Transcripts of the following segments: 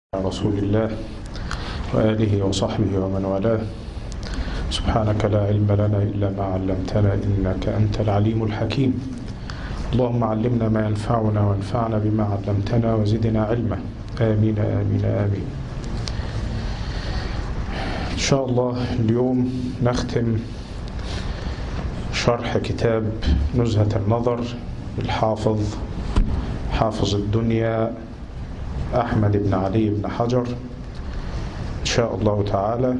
رسول الله وآله وصحبه ومن والاه سبحانك لا علم لنا إلا ما علمتنا إنك أنت العليم الحكيم اللهم علمنا ما ينفعنا وانفعنا بما علمتنا وزدنا علما آمين آمين آمين إن شاء الله اليوم نختم شرح كتاب نزهة النظر الحافظ حافظ الدنيا أحمد بن علي بن حجر إن شاء الله تعالى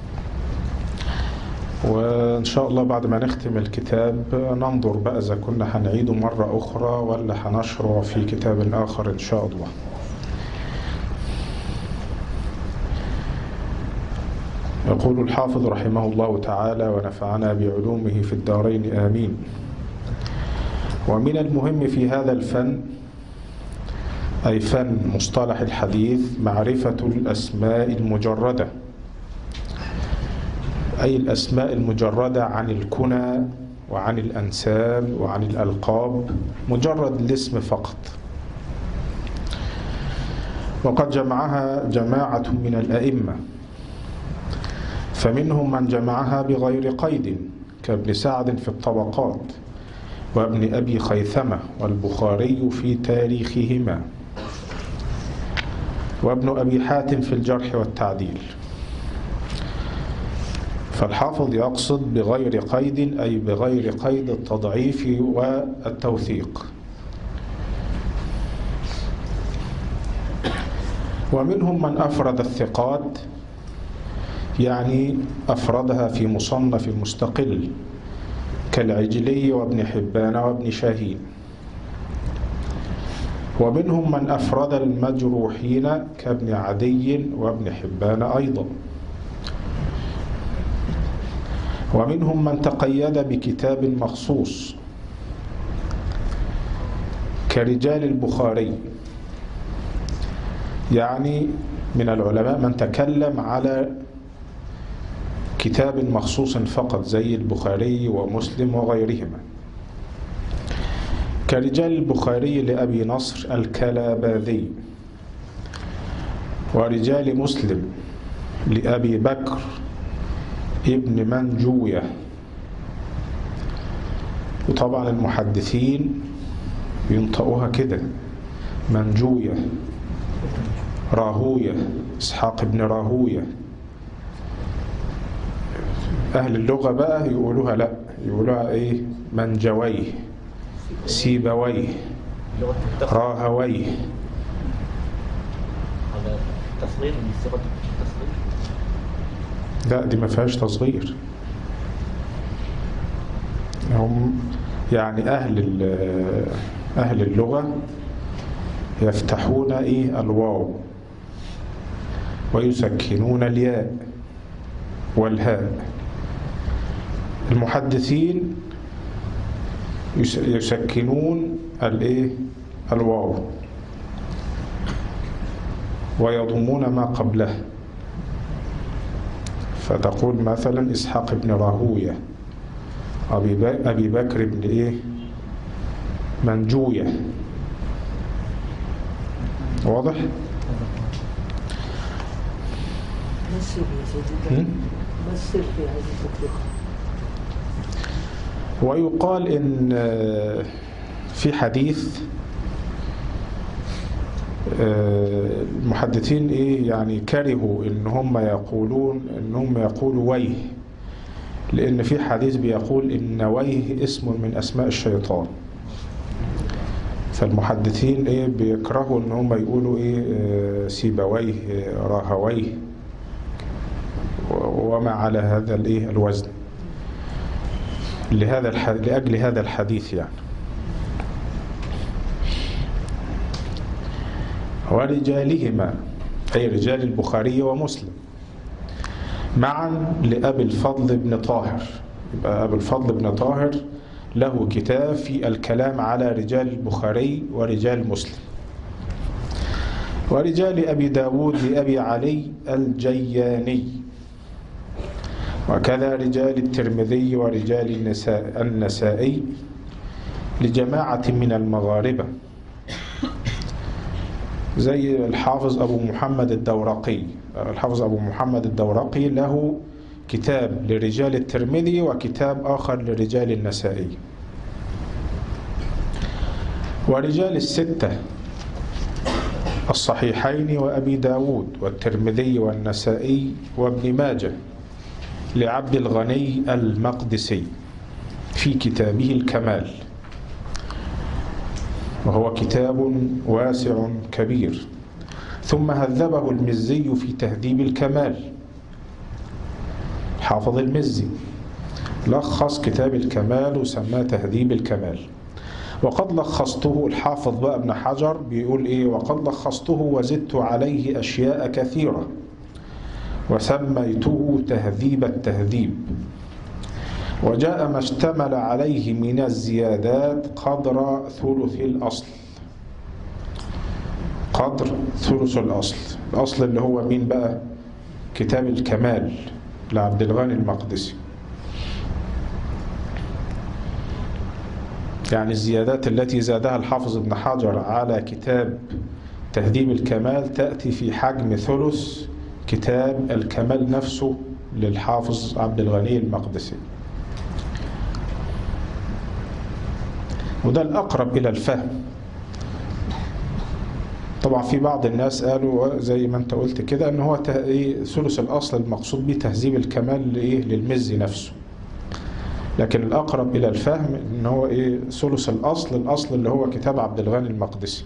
وإن شاء الله بعد ما نختم الكتاب ننظر بقى إذا كنا هنعيده مرة أخرى ولا هنشرع في كتاب آخر إن شاء الله يقول الحافظ رحمه الله تعالى ونفعنا بعلومه في الدارين آمين ومن المهم في هذا الفن أي فن مصطلح الحديث معرفة الأسماء المجردة أي الأسماء المجردة عن الكنى وعن الأنساب وعن الألقاب مجرد الاسم فقط وقد جمعها جماعة من الأئمة فمنهم من جمعها بغير قيد كابن سعد في الطبقات وابن أبي خيثمة والبخاري في تاريخهما وابن أبي حاتم في الجرح والتعديل فالحافظ يقصد بغير قيد أي بغير قيد التضعيف والتوثيق ومنهم من أفرد الثقات يعني أفردها في مصنف مستقل كالعجلي وابن حبان وابن شاهين ومنهم من أفرد المجروحين كابن عدي وابن حبان أيضا ومنهم من تقيد بكتاب مخصوص كرجال البخاري يعني من العلماء من تكلم على كتاب مخصوص فقط زي البخاري ومسلم وغيرهما كرجال البخاري لأبي نصر الكلاباذي ورجال مسلم لأبي بكر ابن منجوية وطبعا المحدثين ينطقوها كده منجوية راهوية إسحاق بن راهوية أهل اللغة بقى يقولوها لا يقولوها إيه منجويه سيبويه راهويه هذا تصغير من صيغة التصغير لا دي ما فيهاش تصغير هم يعني أهل ال- أهل اللغة يفتحون إيه الواو ويسكنون الياء والهاء المحدثين يس- يسكنون الايه الواو ويضمون ما قبله فتقول مثلا إسحاق بن راهوية أبي ب- أبي بكر بن إيه منجوية واضح؟ مثل يا سيدي هم؟ مثل في هذه التطبيقات ويقال إن آه، في حديث آه، المحدثين إيه يعني كرهوا إن هم يقولون إن هم يقولوا ويه لأن في حديث بيقول إن ويه اسم من أسماء الشيطان فالمحدثين إيه بيكرهوا إن هم يقولوا إيه آه، سيبويه آه، راهويه و- وما على هذا الإيه الوزن لهذا الح... لأجل هذا الحديث يعني ورجالهما أي رجال البخاري ومسلم معا لأبي الفضل بن طاهر يبقى أبي الفضل بن طاهر له كتاب في الكلام على رجال البخاري ورجال مسلم ورجال أبي داود لأبي علي الجياني وكذا رجال الترمذي ورجال النساء النسائي لجماعة من المغاربة زي الحافظ أبو محمد الدورقي الحافظ أبو محمد الدورقي له كتاب لرجال الترمذي وكتاب آخر لرجال النسائي ورجال الستة الصحيحين وأبي داود والترمذي والنسائي وابن ماجه لعبد الغني المقدسي في كتابه الكمال وهو كتاب واسع كبير ثم هذبه المزي في تهذيب الكمال حافظ المزي لخص كتاب الكمال وسماه تهذيب الكمال وقد لخصته الحافظ بقى ابن حجر بيقول ايه وقد لخصته وزدت عليه اشياء كثيره وسميته تهذيب التهذيب وجاء ما اشتمل عليه من الزيادات قدر ثلث الأصل قدر ثلث الأصل الأصل اللي هو مين بقى كتاب الكمال لعبد الغني المقدسي يعني الزيادات التي زادها الحافظ ابن حجر على كتاب تهذيب الكمال تأتي في حجم ثلث كتاب الكمال نفسه للحافظ عبد الغني المقدسي وده الأقرب إلى الفهم طبعا في بعض الناس قالوا زي ما انت قلت كده ان هو ثلث الاصل المقصود به تهذيب الكمال لايه للمزي نفسه لكن الاقرب الى الفهم ان هو ايه ثلث الاصل الاصل اللي هو كتاب عبد الغني المقدسي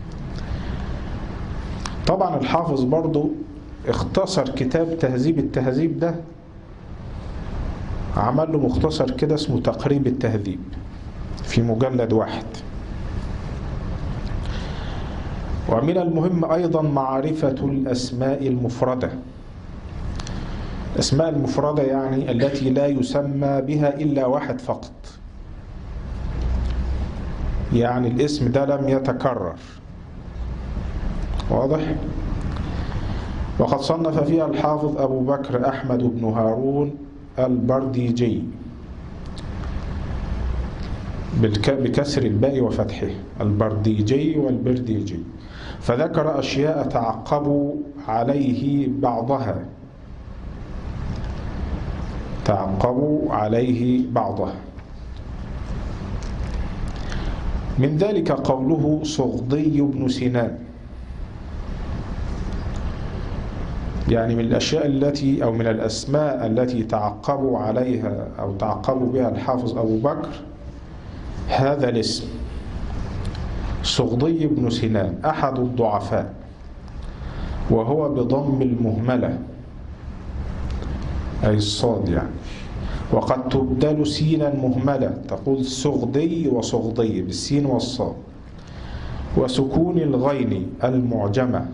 طبعا الحافظ برضو اختصر كتاب تهذيب التهذيب ده عمل له مختصر كده اسمه تقريب التهذيب في مجلد واحد ومن المهم أيضا معرفة الأسماء المفردة الأسماء المفردة يعني التي لا يسمى بها إلا واحد فقط يعني الاسم ده لم يتكرر واضح؟ وقد صنف فيها الحافظ أبو بكر أحمد بن هارون البرديجي بكسر الباء وفتحه البرديجي والبرديجي فذكر أشياء تعقبوا عليه بعضها تعقبوا عليه بعضها من ذلك قوله صغضي بن سنان يعني من الأشياء التي أو من الأسماء التي تعقبوا عليها أو تعقبوا بها الحافظ أبو بكر هذا الاسم صغضي بن سنان أحد الضعفاء وهو بضم المهملة أي الصاد يعني وقد تبدل سينا مهملة تقول صغضي وصغضي بالسين والصاد وسكون الغين المعجمة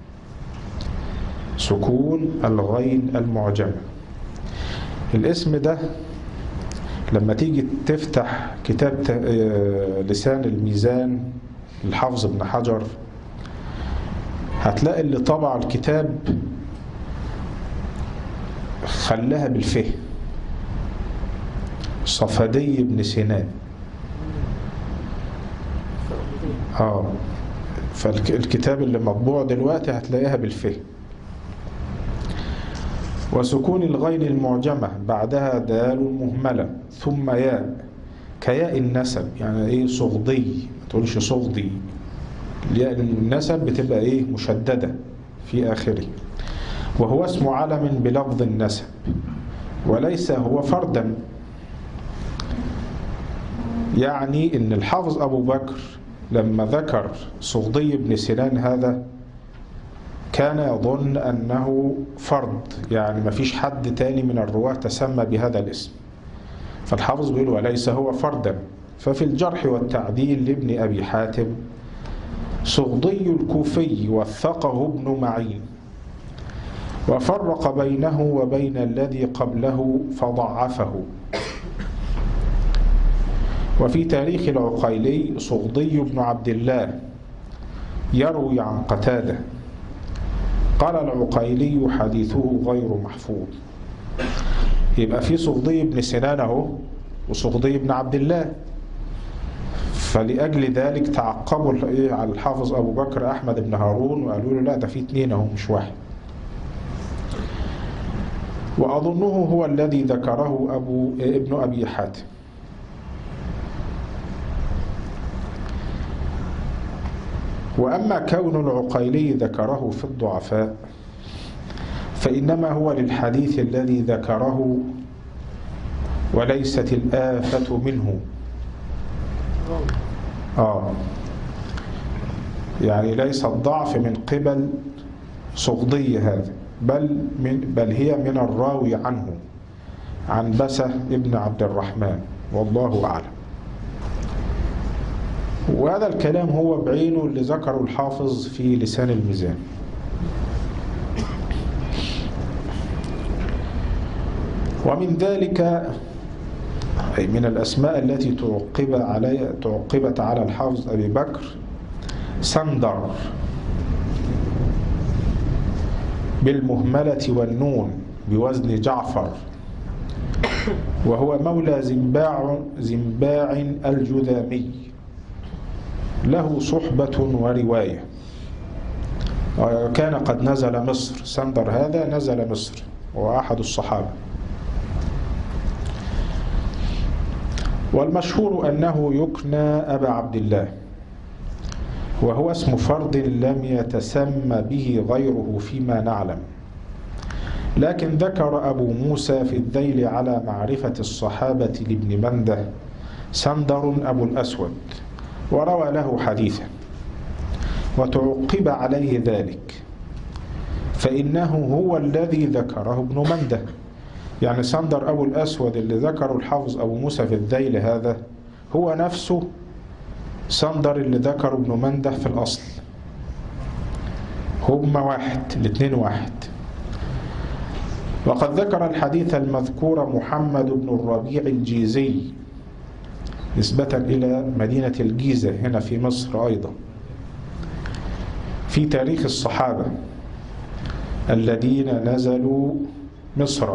سكون الغين المعجمة الاسم ده لما تيجي تفتح كتاب لسان الميزان للحافظ ابن حجر هتلاقي اللي طبع الكتاب خلاها بالفه صفدي بن سنان اه فالكتاب اللي مطبوع دلوقتي هتلاقيها بالفه وسكون الغين المعجمة بعدها دال مهملة ثم ياء كياء النسب يعني ايه صغدي ما تقولش صغدي الياء النسب بتبقى ايه مشددة في آخره وهو اسم علم بلفظ النسب وليس هو فردا يعني ان الحافظ ابو بكر لما ذكر صغدي بن سنان هذا كان يظن أنه فرد يعني ما فيش حد تاني من الرواة تسمى بهذا الاسم فالحافظ بيقول وليس هو فردا ففي الجرح والتعديل لابن أبي حاتم صغضي الكوفي وثقه ابن معين وفرق بينه وبين الذي قبله فضعفه وفي تاريخ العقيلي صغضي بن عبد الله يروي عن قتاده قال العقيلي حديثه غير محفوظ يبقى في صغدي بن سنان اهو وصغدي بن عبد الله فلأجل ذلك تعقبوا ال- إيه على الحافظ أبو بكر أحمد بن هارون وقالوا له لا ده في اتنين أهو مش واحد وأظنه هو الذي ذكره أبو إيه ابن أبي حاتم وأما كون العقيلي ذكره في الضعفاء فإنما هو للحديث الذي ذكره وليست الآفة منه راوي آه يعني ليس الضعف من قبل صغضي هذا بل من بل هي من الراوي عنه عن بسة ابن عبد الرحمن والله أعلم وهذا الكلام هو بعينه اللي ذكره الحافظ في لسان الميزان ومن ذلك أي من الأسماء التي تعقب علي تعقبت على الحافظ أبي بكر سندر بالمهملة والنون بوزن جعفر وهو مولى زنباع زنباع الجذامي له صحبة ورواية وكان قد نزل مصر سندر هذا نزل مصر وهو أحد الصحابة والمشهور أنه يكنى أبا عبد الله وهو اسم فرد لم يتسمى به غيره فيما نعلم لكن ذكر أبو موسى في الذيل على معرفة الصحابة لابن منده سندر أبو الأسود وروى له حديثا وتعقب عليه ذلك فإنه هو الذي ذكره ابن منده يعني سندر أبو الأسود اللي ذكره الحافظ أبو موسى في الذيل هذا هو نفسه سندر اللي ذكره ابن منده في الأصل هما واحد الاثنين واحد وقد ذكر الحديث المذكور محمد بن الربيع الجيزي نسبة إلى مدينة الجيزة هنا في مصر أيضا في تاريخ الصحابة الذين نزلوا مصر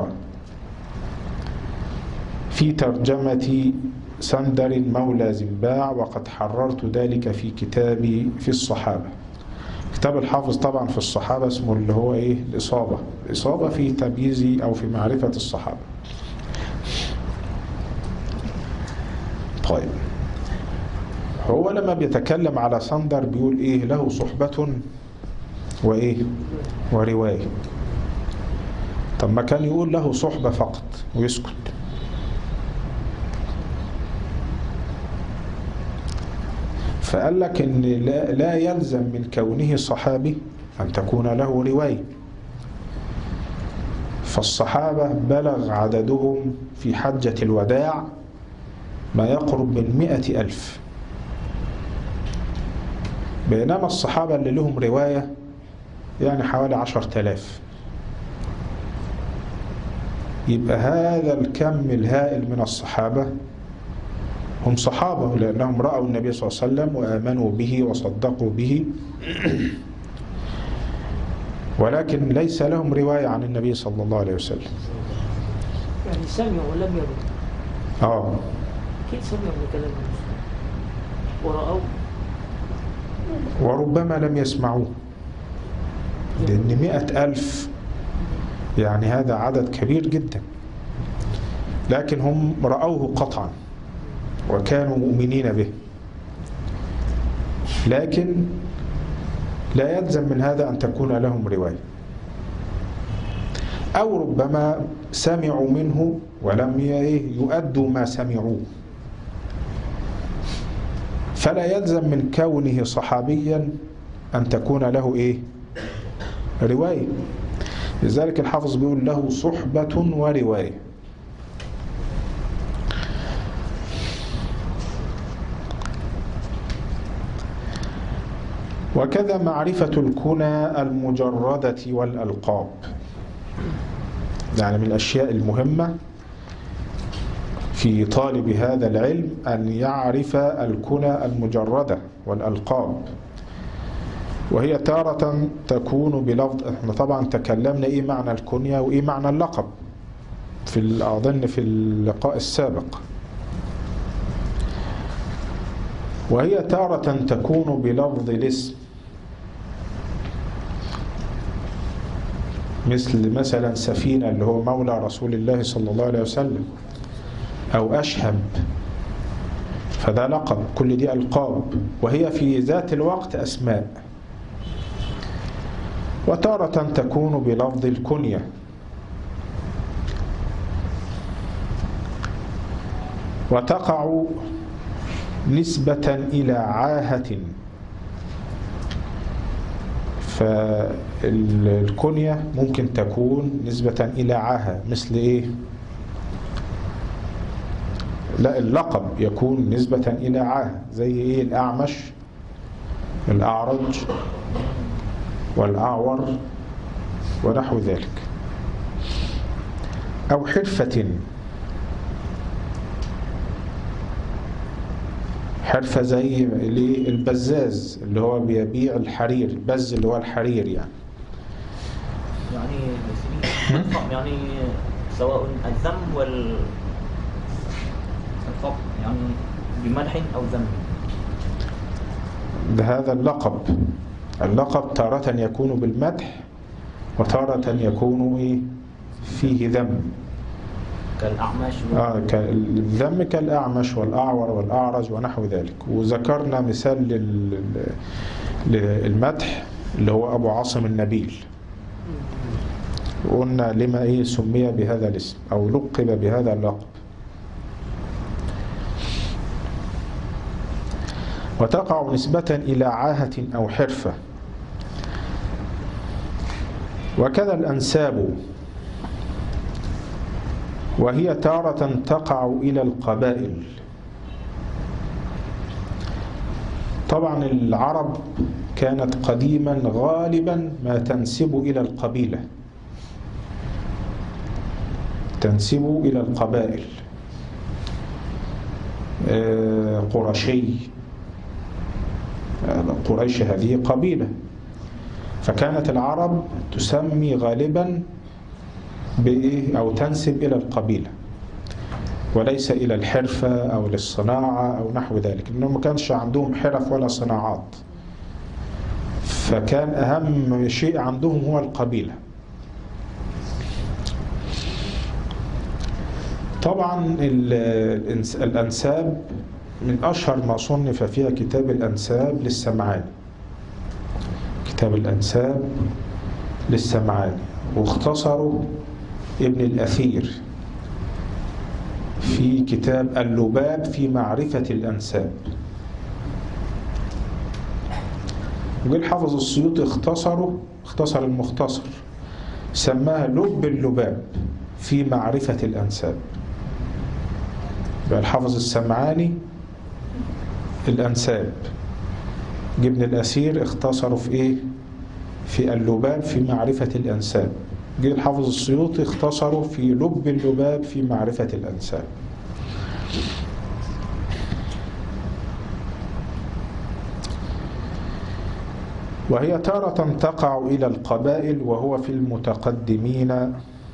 في ترجمة سندر مولى زنباع وقد حررت ذلك في كتابي في الصحابة كتاب الحافظ طبعا في الصحابة اسمه اللي هو ايه الإصابة الإصابة في تمييز أو في معرفة الصحابة طيب هو لما بيتكلم على سندر بيقول ايه له صحبة وايه ورواية طب ما كان يقول له صحبة فقط ويسكت فقال لك ان لا, لا يلزم من كونه صحابي ان تكون له رواية فالصحابة بلغ عددهم في حجة الوداع ما يقرب من مئة ألف بينما الصحابة اللي لهم رواية يعني حوالي عشر تلاف يبقى هذا الكم الهائل من الصحابة هم صحابة لأنهم رأوا النبي صلى الله عليه وسلم وآمنوا به وصدقوا به ولكن ليس لهم رواية عن النبي صلى الله عليه وسلم يعني سمعوا ولم يروا آه أكيد سمعوا من كلام الرسول ورأوا وربما لم يسمعوه لأن مئة ألف يعني هذا عدد كبير جدا لكن هم رأوه قطعا وكانوا مؤمنين به لكن لا يلزم من هذا أن تكون لهم رواية أو ربما سمعوا منه ولم يؤدوا ما سمعوه فلا يلزم من كونه صحابيا أن تكون له إيه رواية لذلك الحافظ بيقول له صحبة ورواية وكذا معرفة الكنى المجردة والألقاب يعني من الأشياء المهمة في طالب هذا العلم أن يعرف الكنى المجردة والألقاب وهي تارة تكون بلفظ احنا طبعا تكلمنا ايه معنى الكنية وايه معنى اللقب في أظن في اللقاء السابق وهي تارة تكون بلفظ الاسم مثل مثلا سفينة اللي هو مولى رسول الله صلى الله عليه وسلم أو أشهب فده لقب كل دي ألقاب وهي في ذات الوقت أسماء وتارة تكون بلفظ الكنية وتقع نسبة إلى عاهة فالكنية ممكن تكون نسبة إلى عاهة مثل إيه؟ لا اللقب يكون نسبة إلى عاهة زي إيه الأعمش الأعرج والأعور ونحو ذلك أو حرفة حرفة زي البزاز اللي هو بيبيع الحرير البز اللي هو الحرير يعني يعني يفهم يعني سواء الذم وال الفضل يعني بمدح أو ذم ده هذا اللقب اللقب تارة يكون بالمدح وتارة يكون إيه فيه ذم كالأعماش آه ك- الذم كالأعمش والأعور والأعرج ونحو ذلك وذكرنا مثال لل- للمدح اللي هو أبو عاصم النبيل وقلنا لما إيه سمي بهذا الاسم أو لقب بهذا اللقب وتقع نسبة إلى عاهة أو حرفة وكذا الأنساب وهي تارة تقع إلى القبائل طبعا العرب كانت قديما غالبا ما تنسب إلى القبيلة تنسب إلى القبائل آه، قرشي آه، قريش هذه قبيلة فكانت العرب تسمي غالبا بإيه أو تنسب إلى القبيلة وليس إلى الحرفة أو للصناعة أو نحو ذلك إنه ما كانش عندهم حرف ولا صناعات فكان أهم شيء عندهم هو القبيلة طبعا ال- الإنس- الأنساب من أشهر ما صنف فيها كتاب الأنساب للسمعاني كتاب الأنساب للسمعاني واختصره ابن الأثير في كتاب اللباب في معرفة الأنساب وجه الحافظ السيوطي اختصره اختصر المختصر سماها لب اللباب في معرفة الأنساب يبقى الحافظ السمعاني الأنساب ابن الأثير اختصره في إيه؟ في اللباب في معرفة الأنساب جه الحافظ السيوطي اختصره في لب اللباب في معرفة الأنساب وهي تارة تقع إلى القبائل وهو في المتقدمين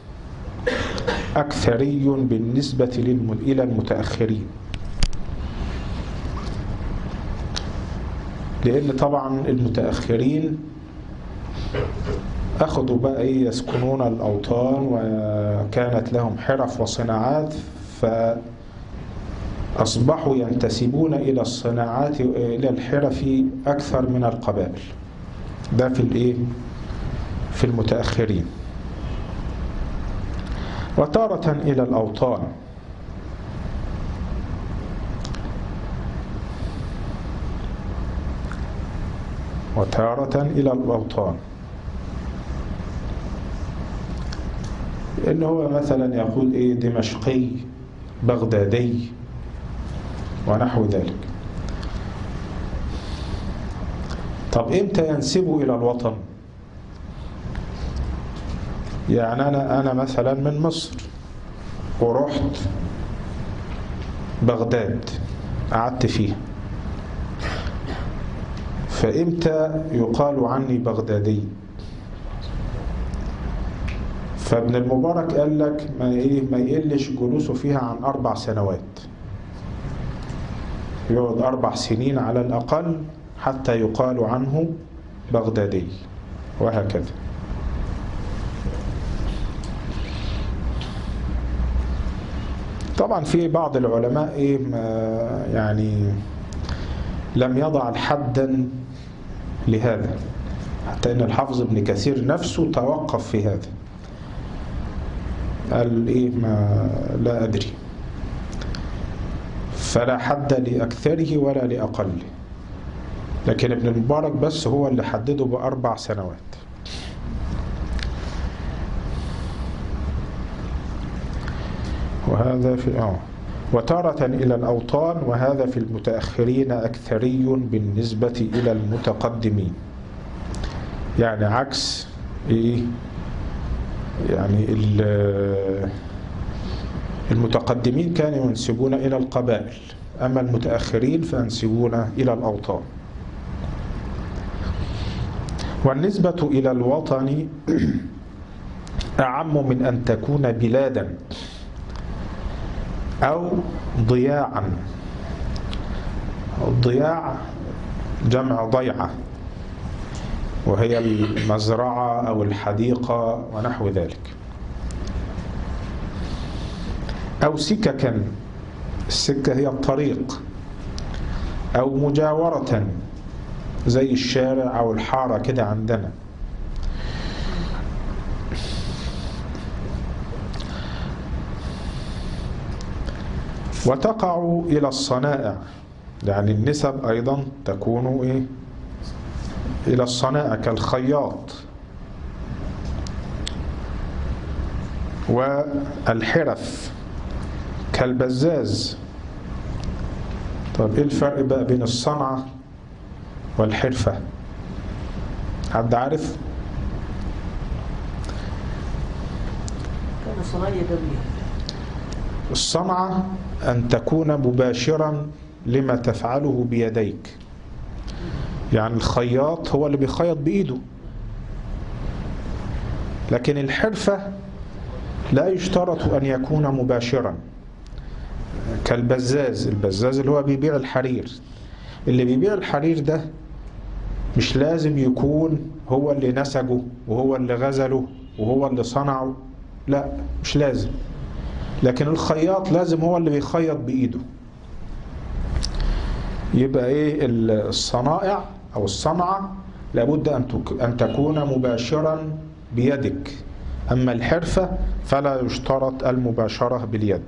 أكثري بالنسبة للم... إلى المتأخرين لأن طبعا المتأخرين أخذوا بقى إيه يسكنون الأوطان وكانت لهم حرف وصناعات فأصبحوا ينتسبون إلى الصناعات إلى الحرف أكثر من القبائل ده في الإيه في المتأخرين وتارة إلى الأوطان وتارة إلى الأوطان إن هو مثلا يقول إيه دمشقي بغدادي ونحو ذلك طب إمتى ينسبوا إلى الوطن يعني أنا أنا مثلا من مصر ورحت بغداد قعدت فيها فإمتى يقال عني بغدادي فابن المبارك قال لك ما إيه ما يقلش جلوسه فيها عن أربع سنوات يقعد أربع سنين على الأقل حتى يقال عنه بغدادي وهكذا طبعا في بعض العلماء إيه ما- يعني لم يضع الحدا لهذا حتى ان الحافظ ابن كثير نفسه توقف في هذا قال ايه ما لا ادري فلا حد لاكثره ولا لاقله لكن ابن المبارك بس هو اللي حدده باربع سنوات وهذا في اه وتارة إلى الأوطان وهذا في المتأخرين أكثري بالنسبة إلى المتقدمين يعني عكس إيه يعني ال- المتقدمين كانوا ينسبون إلى القبائل أما المتأخرين فينسبون إلى الأوطان والنسبة إلى الوطن أعم من أن تكون بلادا أو ضياعا الضياع جمع ضيعة وهي المزرعة أو الحديقة ونحو ذلك أو سككا السكة هي الطريق أو مجاورة زي الشارع أو الحارة كده عندنا وتقع إلى الصنائع يعني النسب أيضا تكون إيه إلى الصنائع كالخياط والحرف كالبزاز طب إيه الفرق بقى بين الصنعة والحرفة حد عارف كان صنايع دولية الصنعة أن تكون مباشرا لما تفعله بيديك يعني الخياط هو اللي بيخيط بإيده لكن الحرفة لا يشترط أن يكون مباشرا كالبزاز البزاز اللي هو بيبيع الحرير اللي بيبيع الحرير ده مش لازم يكون هو اللي نسجه وهو اللي غزله وهو اللي صنعه لا مش لازم لكن الخياط لازم هو اللي بيخيط بإيده يبقى ايه الصنائع او الصنعة لابد ان تك- ان تكون مباشرا بيدك اما الحرفة فلا يشترط المباشرة باليد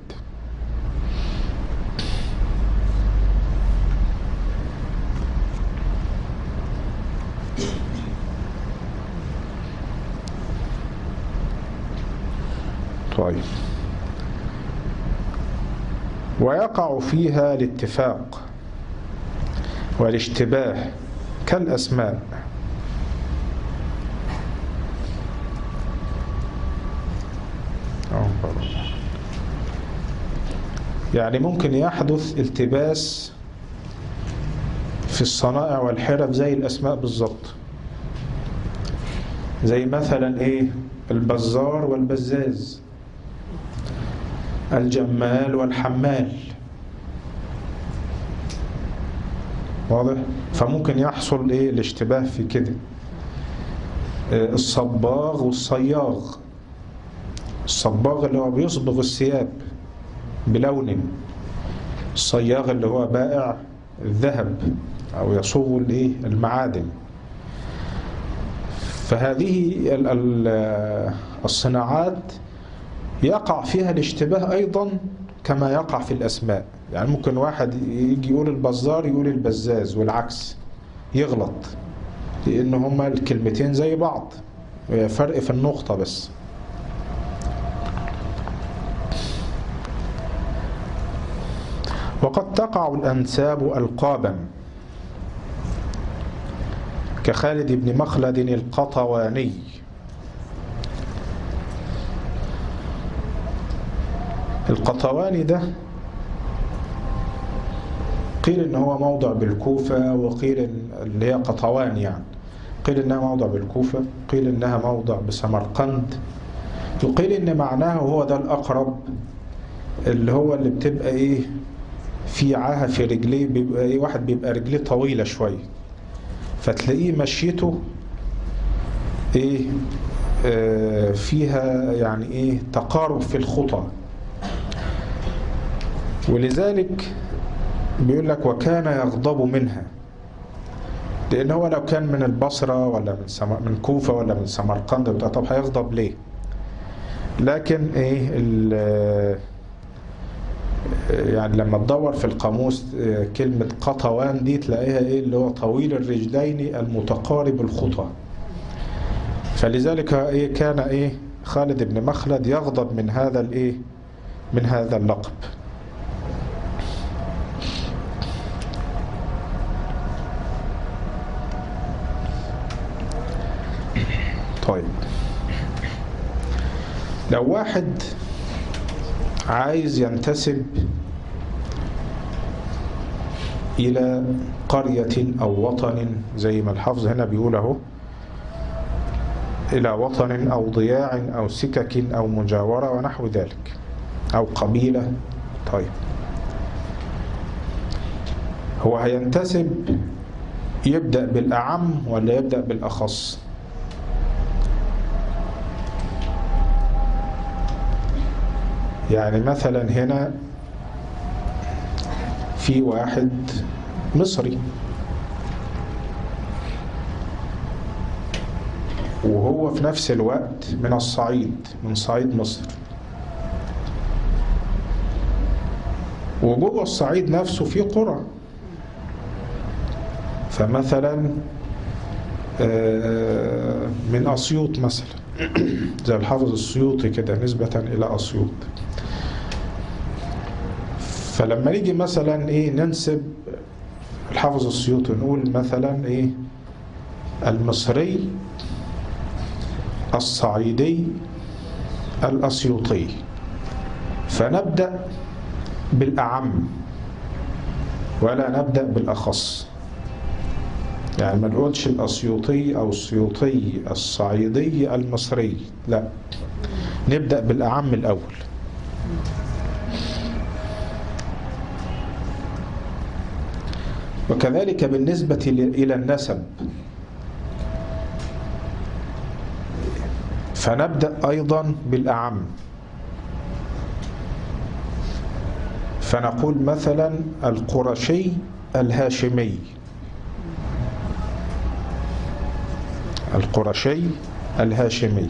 طيب ويقع فيها الاتفاق والاشتباه كالأسماء أه، بارك. يعني ممكن يحدث التباس في الصنائع والحرف زي الأسماء بالظبط زي مثلا إيه البزار والبزاز الجمال والحمال واضح فممكن يحصل ايه الاشتباه في كده آه، الصباغ والصياغ الصباغ اللي هو بيصبغ الثياب بلون الصياغ اللي هو بائع الذهب او يصوغ الايه المعادن فهذه ال- ال- الصناعات يقع فيها الاشتباه أيضا كما يقع في الأسماء يعني ممكن واحد يجي يقول البزار يقول البزاز والعكس يغلط لأن هما الكلمتين زي بعض فرق في النقطة بس وقد تقع الأنساب ألقابا كخالد بن مخلد القطواني القطواني ده قيل ان هو موضع بالكوفة وقيل إن اللي هي قطوان يعني قيل انها موضع بالكوفة قيل انها موضع بسمرقند وقيل ان معناه هو ده الاقرب اللي هو اللي بتبقى ايه في في عاهة في رجليه بيبقى ايه واحد بيبقى رجليه طويلة شوية فتلاقيه مشيته ايه آه فيها يعني ايه تقارب في الخطى ولذلك بيقول لك وكان يغضب منها لان هو لو كان من البصرة ولا من سمر من كوفة ولا من سمرقند بتاع طب هيغضب ليه لكن ايه ال- يعني لما تدور في القاموس آه، كلمة قطوان دي تلاقيها ايه اللي هو طويل الرجلين المتقارب الخطى فلذلك ايه كان ايه خالد بن مخلد يغضب من هذا الايه من هذا اللقب طيب لو واحد عايز ينتسب إلى قرية أو وطن زي ما الحافظ هنا بيقول اهو إلى وطن أو ضياع أو سكك أو مجاورة ونحو ذلك أو قبيلة طيب هو هينتسب يبدأ بالأعم ولا يبدأ بالأخص يعني مثلا هنا في واحد مصري وهو في نفس الوقت من الصعيد من صعيد مصر وجوه الصعيد نفسه في قرى فمثلا آه، من أسيوط مثلا زي الحافظ السيوطي كده نسبة إلى أسيوط فلما نيجي مثلا ايه ننسب الحافظ السيوطي نقول مثلا ايه المصري الصعيدي الأسيوطي فنبدأ بالأعم ولا نبدأ بالأخص يعني ما نقولش الأسيوطي أو السيوطي الصعيدي المصري لا نبدأ بالأعم الأول وكذلك بالنسبة إلى النسب فنبدأ أيضا بالأعم فنقول مثلا القرشي الهاشمي القرشي الهاشمي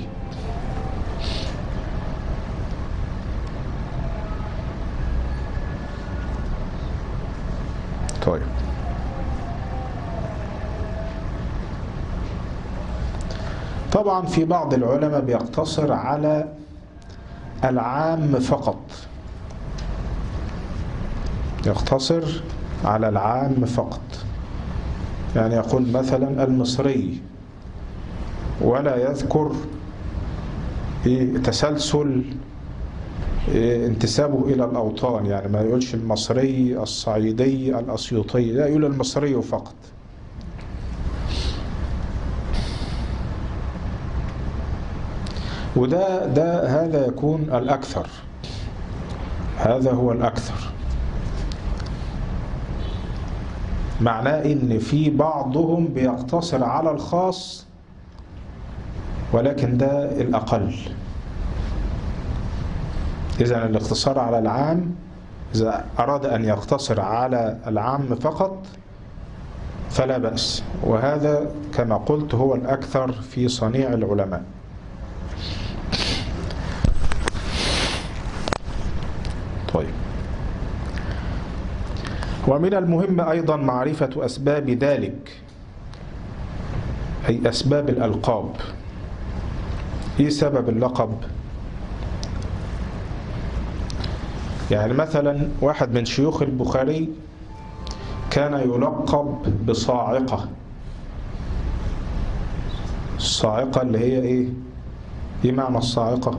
طيب طبعا في بعض العلماء بيقتصر على العام فقط يقتصر على العام فقط يعني يقول مثلا المصري ولا يذكر إيه تسلسل إيه انتسابه إلى الأوطان يعني ما يقولش المصري الصعيدي الأسيوطي لا يقول المصري فقط وده ده هذا يكون الأكثر هذا هو الأكثر معناه إن في بعضهم بيقتصر على الخاص ولكن ده الأقل إذا الاقتصار على العام إذا أراد أن يقتصر على العام فقط فلا بأس وهذا كما قلت هو الأكثر في صنيع العلماء طيب ومن المهم أيضا معرفة أسباب ذلك أي أسباب الألقاب إيه سبب اللقب يعني مثلا واحد من شيوخ البخاري كان يلقب بصاعقة الصاعقة اللي هي إيه إيه معنى الصاعقة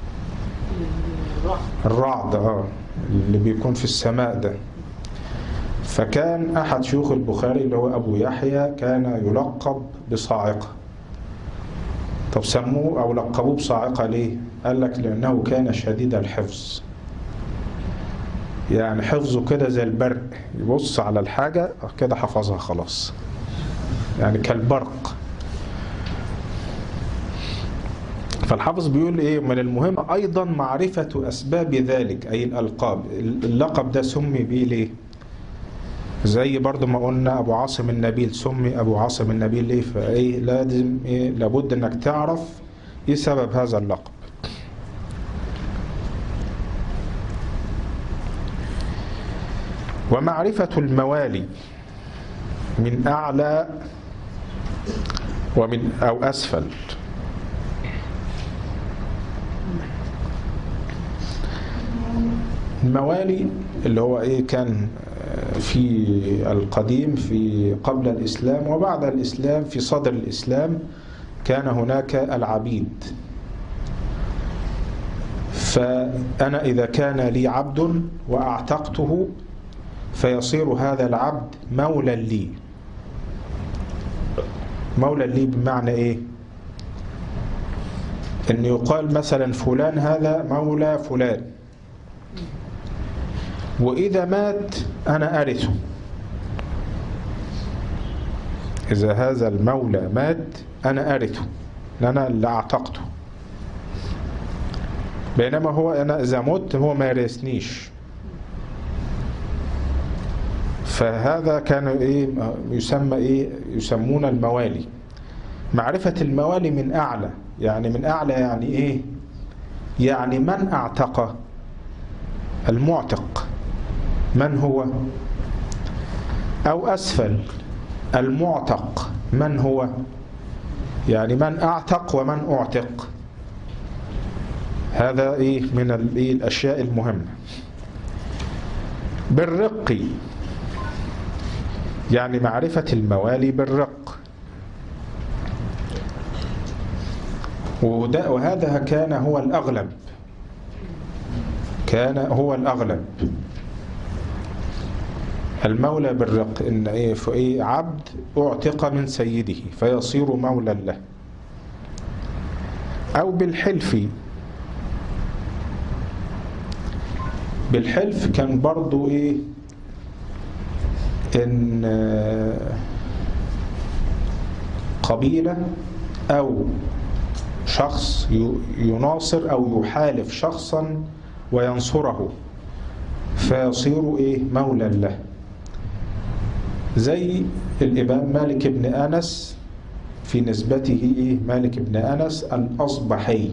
الرعد اه اللي بيكون في السماء ده فكان أحد شيوخ البخاري اللي هو أبو يحيى كان يلقب بصاعقة طب سموه أو لقبوه بصاعقة ليه؟ قال لك لأنه كان شديد الحفظ يعني حفظه كده زي البرق يبص على الحاجة كده حفظها خلاص يعني كالبرق فالحافظ بيقول ايه من المهم ايضا معرفة اسباب ذلك اي الالقاب اللقب ده سمي بيه ليه زي برضو ما قلنا ابو عاصم النبيل سمي ابو عاصم النبيل ليه فايه لازم إيه لابد انك تعرف ايه سبب هذا اللقب ومعرفة الموالي من أعلى ومن أو أسفل الموالي اللي هو إيه كان في القديم في قبل الإسلام وبعد الإسلام في صدر الإسلام كان هناك العبيد فأنا إذا كان لي عبد وأعتقته فيصير هذا العبد مولا لي مولا لي بمعنى ايه ان يقال مثلا فلان هذا مولى فلان واذا مات انا ارثه اذا هذا المولى مات انا ارثه انا اللي اعتقته بينما هو انا اذا مت هو ما يرثنيش فهذا كان ايه يسمى ايه يسمون الموالي معرفة الموالي من أعلى يعني من أعلى يعني إيه يعني من أعتق المعتق من هو أو أسفل المعتق من هو يعني من أعتق ومن أعتق هذا إيه من الأشياء المهمة بالرق يعني معرفة الموالي بالرق وهذا كان هو الأغلب كان هو الأغلب المولى بالرق إن إيه فإيه عبد أعتق من سيده فيصير مولا له أو بالحلف بالحلف كان برضو إيه إن قبيلة أو شخص يناصر أو يحالف شخصا وينصره فيصير إيه مولا له زي الإمام مالك بن أنس في نسبته إيه مالك بن أنس الأصبحي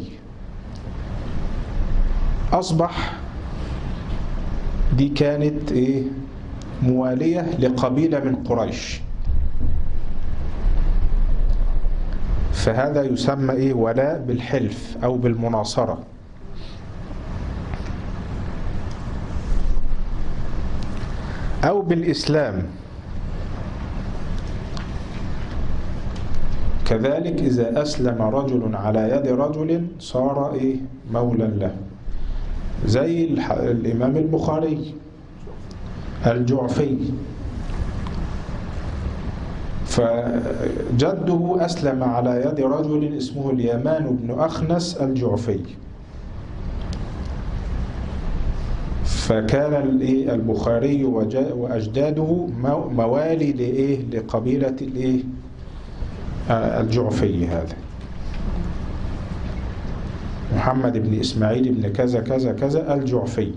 أصبح دي كانت إيه موالية لقبيلة من قريش فهذا يسمى إيه ولاء بالحلف أو بالمناصرة أو بالإسلام كذلك إذا أسلم رجل على يد رجل صار إيه مولا له زي الإمام البخاري الجعفي فجده أسلم على يد رجل اسمه اليمان بن أخنس الجعفي فكان البخاري وأجداده موالي لإيه لقبيلة الإيه الجعفي هذا محمد بن إسماعيل بن كذا كذا كذا الجعفي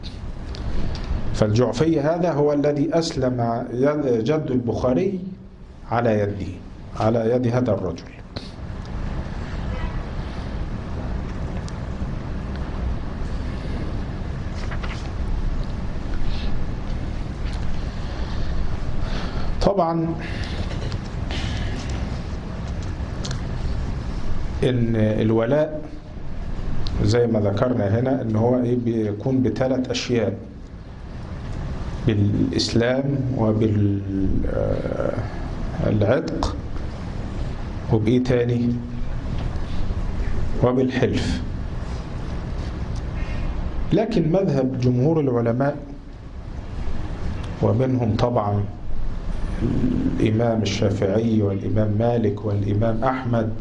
فالجعفي هذا هو الذي أسلم جد البخاري على يده على يد هذا الرجل طبعا ان الولاء زي ما ذكرنا هنا ان هو ايه بيكون بثلاث اشياء بالاسلام وبالعتق وبايه تاني وبالحلف لكن مذهب جمهور العلماء ومنهم طبعا الإمام الشافعي والإمام مالك والإمام أحمد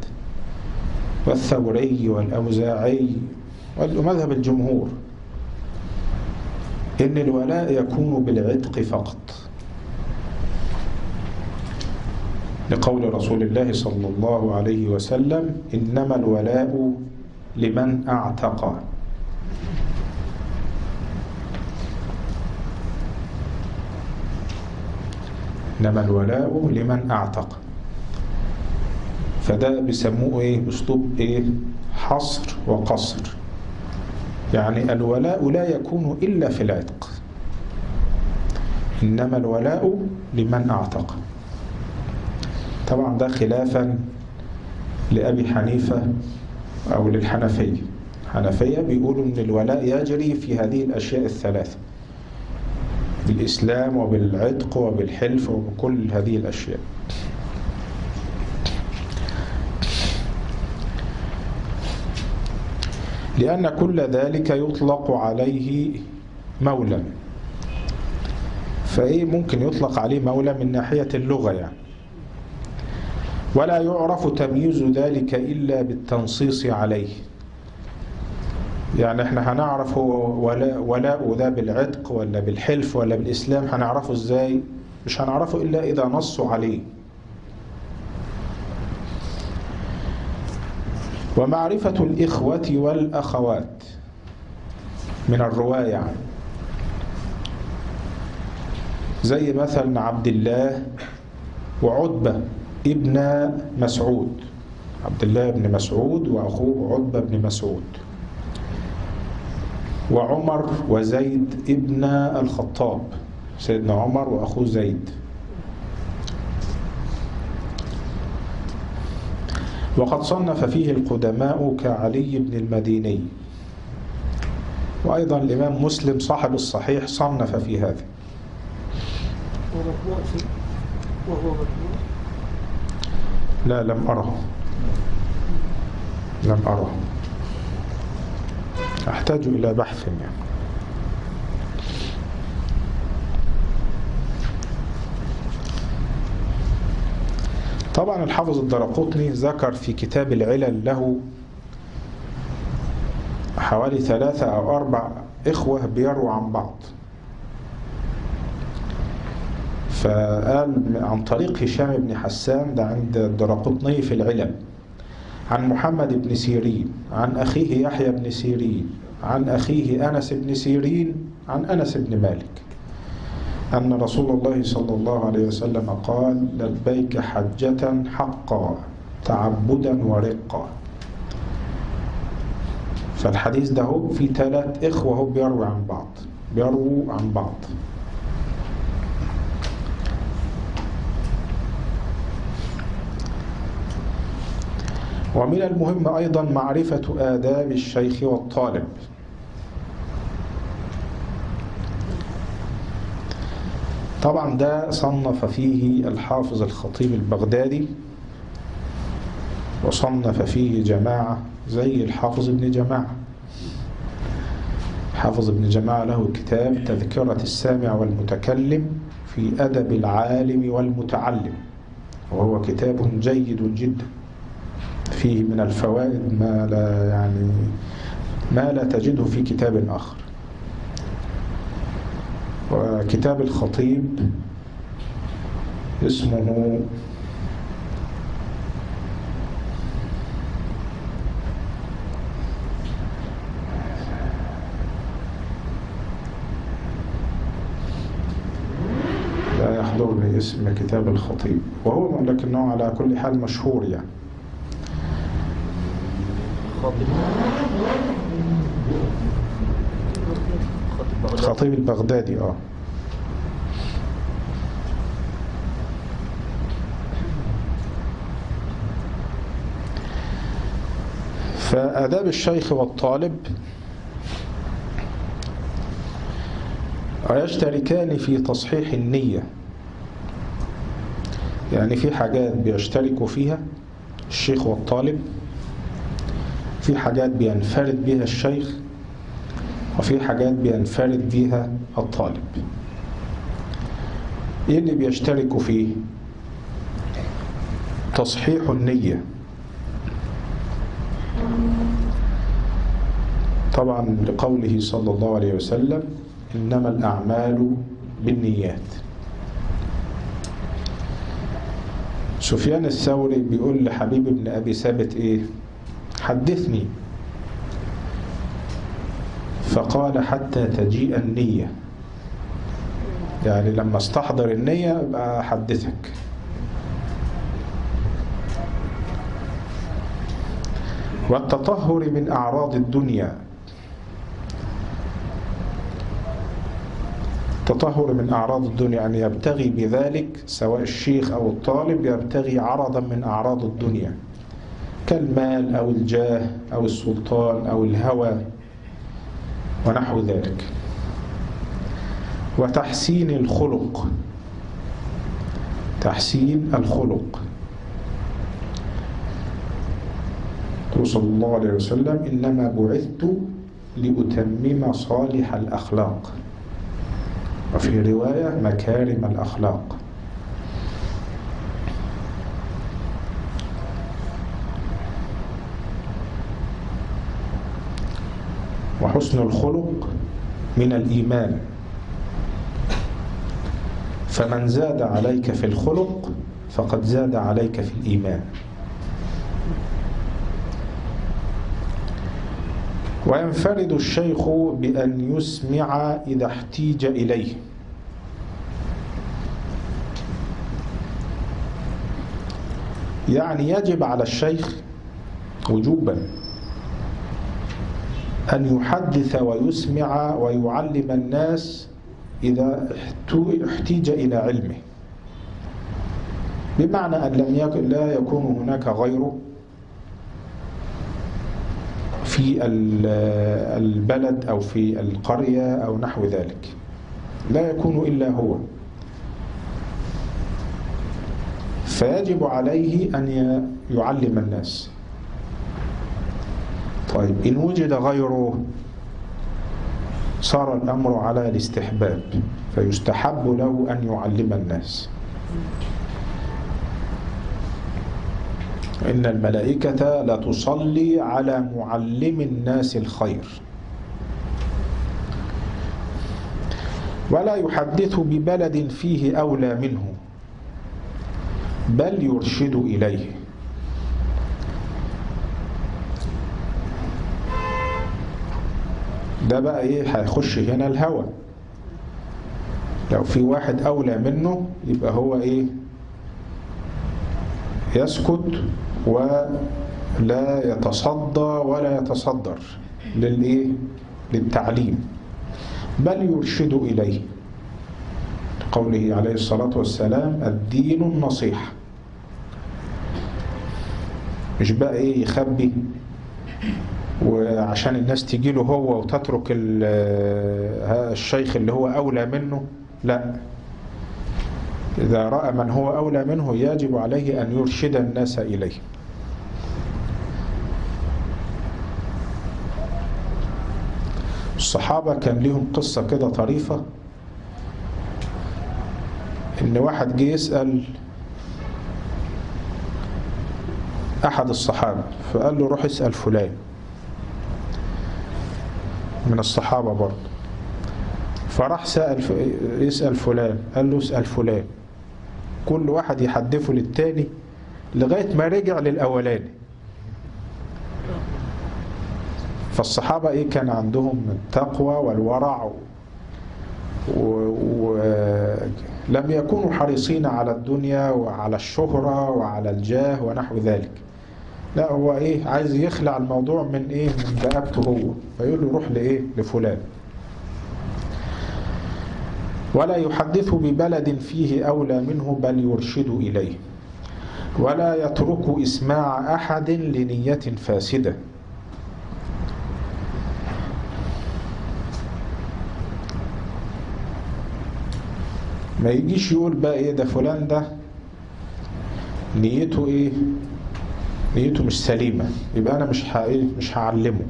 والثوري والأوزاعي ومذهب الجمهور إن الولاء يكون بالعتق فقط لقول رسول الله صلى الله عليه وسلم إنما الولاء لمن أعتق إنما الولاء لمن أعتق فده بيسموه إيه أسلوب إيه حصر وقصر يعني الولاء لا يكون إلا في العتق إنما الولاء لمن أعتق طبعا ده خلافا لأبي حنيفة أو للحنفية الحنفية بيقولوا أن الولاء يجري في هذه الأشياء الثلاثة بالإسلام وبالعتق وبالحلف وبكل هذه الأشياء لأن كل ذلك يطلق عليه مولى فإيه ممكن يطلق عليه مولى من ناحية اللغة يعني ولا يعرف تمييز ذلك إلا بالتنصيص عليه يعني احنا هنعرف ولاء ولاء ده بالعتق ولا بالحلف ولا بالإسلام هنعرفه ازاي مش هنعرفه إلا إذا نصوا عليه ومعرفة الإخوة والأخوات من الرواية يعني زي مثلا عبد الله وعتبة ابن مسعود عبد الله بن مسعود وأخوه عتبة بن مسعود وعمر وزيد ابن الخطاب سيدنا عمر وأخوه زيد وقد صنف فيه القدماء كعلي بن المديني وأيضا الإمام مسلم صاحب الصحيح صنف في هذا ومطبوع شيء وهو مطبوع لا لم أره لم أره أحتاج إلى بحث يعني طبعا الحافظ الدرقطني ذكر في كتاب العلل له حوالي ثلاثة أو أربع إخوة بيروا عن بعض فقال عن طريق هشام بن حسان ده عند الدرقطني في العلل عن محمد بن سيرين عن أخيه يحيى بن سيرين عن أخيه أنس بن سيرين عن أنس بن مالك أن رسول الله صلى الله عليه وسلم قال لبيك حجة حقا تعبدا ورقا فالحديث ده هو في ثلاث إخوة هو بيروي عن بعض بيرووا عن بعض ومن المهم أيضا معرفة آداب الشيخ والطالب طبعا ده صنف فيه الحافظ الخطيب البغدادي وصنف فيه جماعة زي الحافظ ابن جماعة حافظ ابن جماعة له كتاب تذكرة السامع والمتكلم في أدب العالم والمتعلم وهو كتاب جيد جدا فيه من الفوائد ما لا يعني ما لا تجده في كتاب آخر وكتاب الخطيب اسمه لا يحضرني اسم كتاب الخطيب وهو لكنه على كل حال مشهور يعني خاطب خاطب بغداد الخطيب البغدادي اه فآداب الشيخ والطالب يشتركان في تصحيح النية يعني في حاجات بيشتركوا فيها الشيخ والطالب في حاجات بينفرد بها الشيخ وفي حاجات بينفرد بها الطالب ايه اللي بيشتركوا فيه تصحيح النية طبعا لقوله صلى الله عليه وسلم إنما الأعمال بالنيات سفيان الثوري بيقول لحبيب بن أبي ثابت إيه حدثني فقال حتى تجيء النية يعني لما استحضر النية يبقى أحدثك والتطهر من أعراض الدنيا التطهر من أعراض الدنيا أن يبتغي بذلك سواء الشيخ أو الطالب يبتغي عرضا من أعراض الدنيا كالمال أو الجاه أو السلطان أو الهوى ونحو ذلك وتحسين الخلق تحسين الخلق قال صلى الله عليه وسلم إنما بعثت لأتمم صالح الأخلاق وفي رواية مكارم الأخلاق وحسن الخلق من الإيمان فمن زاد عليك في الخلق فقد زاد عليك في الإيمان وينفرد الشيخ بأن يسمع إذا احتيج إليه يعني يجب على الشيخ وجوبا أن يحدث ويسمع ويعلم الناس إذا احتيج إلى علمه بمعنى أن لم يكن لا يكون هناك غيره في البلد أو في القرية أو نحو ذلك لا يكون إلا هو فيجب عليه أن يعلم الناس طيب إن وجد غيره صار الأمر على الاستحباب فيستحب له أن يعلم الناس إن الملائكة لا تصلي على معلم الناس الخير ولا يحدث ببلد فيه أولى منه بل يرشد إليه ده بقى ايه هيخش هنا الهوى لو في واحد أولى منه يبقى هو ايه يسكت ولا يتصدى ولا يتصدر للايه للتعليم بل يرشد إليه قوله عليه الصلاة والسلام الدين النصيحة مش بقى ايه يخبي وعشان الناس تجي له هو وتترك الشيخ اللي هو أولى منه لا إذا رأى من هو أولى منه يجب عليه أن يرشد الناس إليه الصحابة كان لهم قصة كده طريفة إن واحد جه يسأل أحد الصحابة فقال له روح اسأل فلان من الصحابة برضه فراح سأل يسأل فلان قال له اسأل فلان كل واحد يحدفه للتاني لغاية ما رجع للأولاني فالصحابة إيه كان عندهم التقوى والورع ولم يكونوا حريصين على الدنيا وعلى الشهرة وعلى الجاه ونحو ذلك لا هو ايه عايز يخلع الموضوع من ايه من رقبته هو فيقول له روح لايه لفلان ولا يحدث ببلد فيه أولى منه بل يرشد إليه ولا يترك إسماع أحد لنية فاسدة ما يجيش يقول بقى ايه ده فلان ده نيته ايه نيته مش سليمة يبقى أنا مش مش هعلمه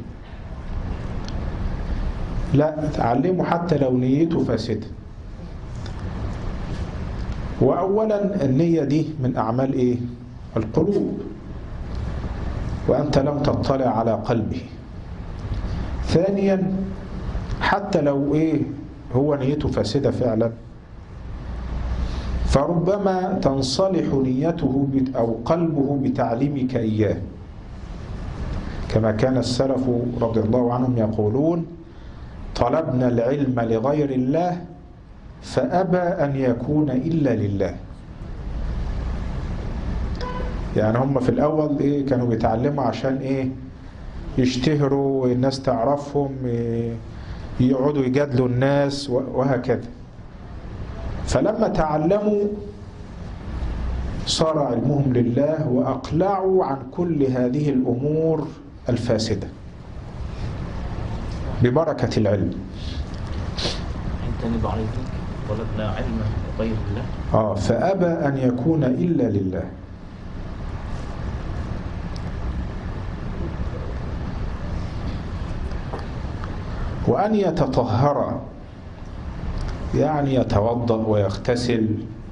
لا تعلمه حتى لو نيته فاسدة وأولا النية دي من أعمال إيه القلوب وأنت لم تطلع على قلبه ثانيا حتى لو إيه هو نيته فاسدة فعلا فربما تنصلح نيته بت- أو قلبه بتعليمك إياه كما كان السلف رضي الله عنهم يقولون طلبنا العلم لغير الله فأبى أن يكون إلا لله يعني هم في الأول إيه كانوا بيتعلموا عشان إيه يشتهروا والناس تعرفهم إيه يقعدوا يجادلوا الناس و- وهكذا فلما تعلموا صار علمهم لله وأقلعوا عن كل هذه الأمور الفاسدة ببركة العلم عندنا ضعيفين طلبنا علما غير الله آه فأبى أن يكون إلا لله وأن يتطهر يعني يتوضأ ويغتسل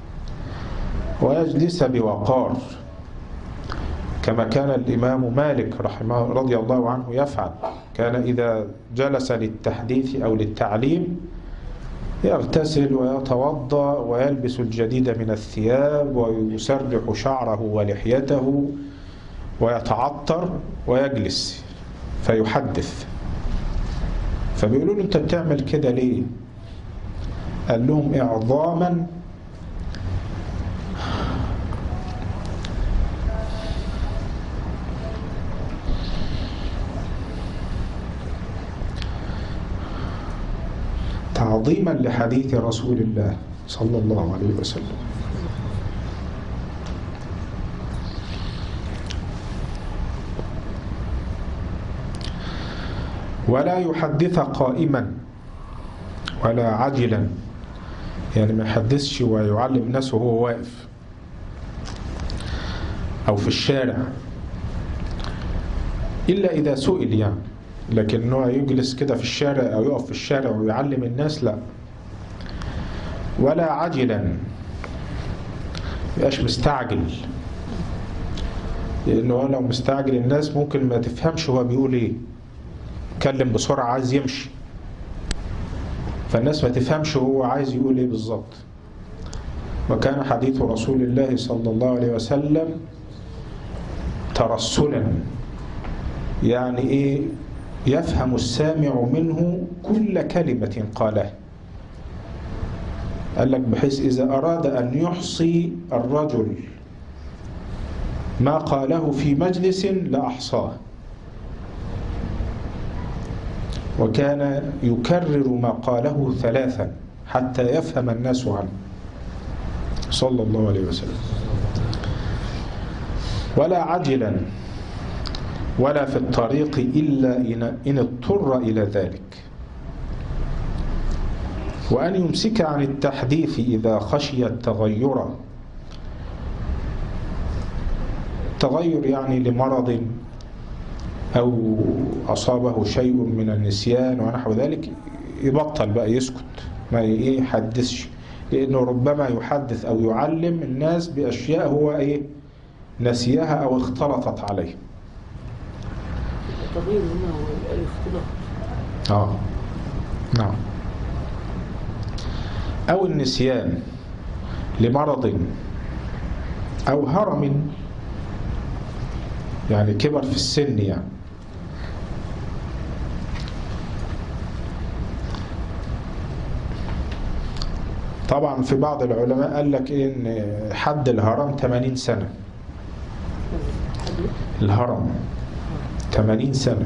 ويجلس بوقار كما كان الإمام مالك رحمه رضي الله عنه يفعل كان إذا جلس للتحديث أو للتعليم يغتسل ويتوضا ويلبس الجديد من الثياب ويسرح شعره ولحيته ويتعطر ويجلس فيحدث فبيقولوا له انت بتعمل كده ليه قال لهم اعظاما تعظيما لحديث رسول الله صلى الله عليه وسلم ولا يحدث قائما ولا عجلا يعني ما يحدثش ويعلم الناس وهو واقف أو في الشارع إلا إذا سئل يعني لكن انه يجلس كده في الشارع او يقف في الشارع ويعلم الناس لا ولا عجلا يبقاش مستعجل لانه هو لو مستعجل الناس ممكن ما تفهمش هو بيقول ايه يتكلم بسرعه عايز يمشي فالناس ما تفهمش هو عايز يقول ايه بالظبط وكان حديث رسول الله صلى الله عليه وسلم ترسلا يعني ايه يفهم السامع منه كل كلمة قالها قال لك بحيث إذا أراد أن يحصي الرجل ما قاله في مجلس لأحصاه وكان يكرر ما قاله ثلاثا حتى يفهم الناس عنه صلى الله عليه وسلم ولا عجلا ولا في الطريق إلا إن اضطر إلى ذلك وأن يمسك عن التحديث إذا خشي التغير تغير يعني لمرض أو أصابه شيء من النسيان ونحو ذلك يبطل بقى يسكت ما يحدثش لأنه ربما يحدث أو يعلم الناس بأشياء هو إيه نسيها أو اختلطت عليه التغيير هنا هو الاختلاط آه نعم أو النسيان لمرض أو هرم يعني كبر في السن يعني طبعا في بعض العلماء قال لك إيه ان حد الهرم 80 سنة الهرم 80 سنة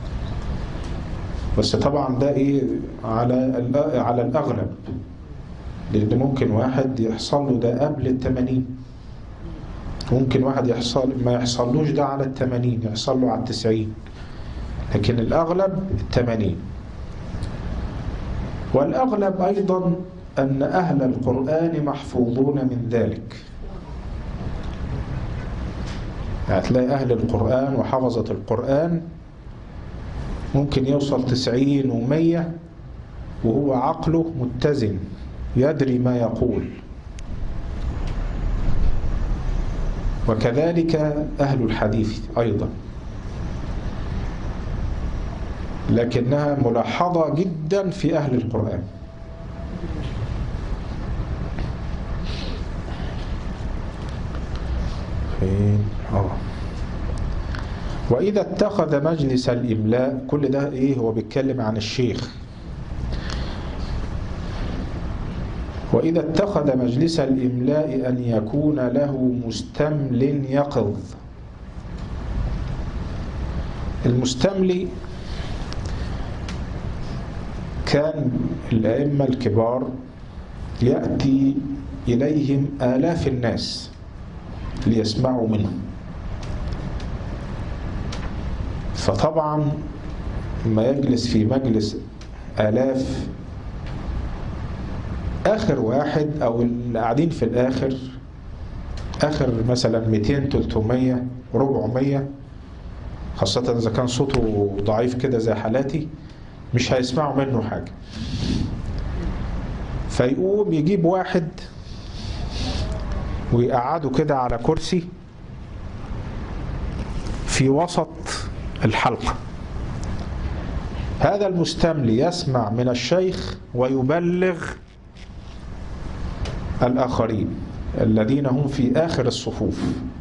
بس طبعا ده ايه على الأ- على الاغلب لان ممكن واحد يحصل له ده قبل التمانين ممكن واحد يحصل ما يحصلوش ده على التمانين يحصل له على التسعين لكن الاغلب التمانين والاغلب ايضا ان اهل القران محفوظون من ذلك هتلاقي أهل القرآن وحفظة القرآن ممكن يوصل تسعين ومية وهو عقله متزن يدري ما يقول وكذلك أهل الحديث أيضا لكنها ملاحظة جدا في أهل القرآن فين اه وإذا اتخذ مجلس الإملاء كل ده إيه هو بيتكلم عن الشيخ وإذا اتخذ مجلس الإملاء أن يكون له مستمل يقظ المستملي كان الأئمة الكبار يأتي إليهم آلاف الناس ليسمعوا منه فطبعا ما يجلس في مجلس آلاف آخر واحد أو اللي قاعدين في الآخر آخر مثلا 200 300 400 خاصة إذا كان صوته ضعيف كده زي حالاتي مش هيسمعوا منه حاجة فيقوم يجيب واحد ويقعده كده على كرسي في وسط الحلقة هذا المستملي يسمع من الشيخ ويبلغ الآخرين الذين هم في آخر الصفوف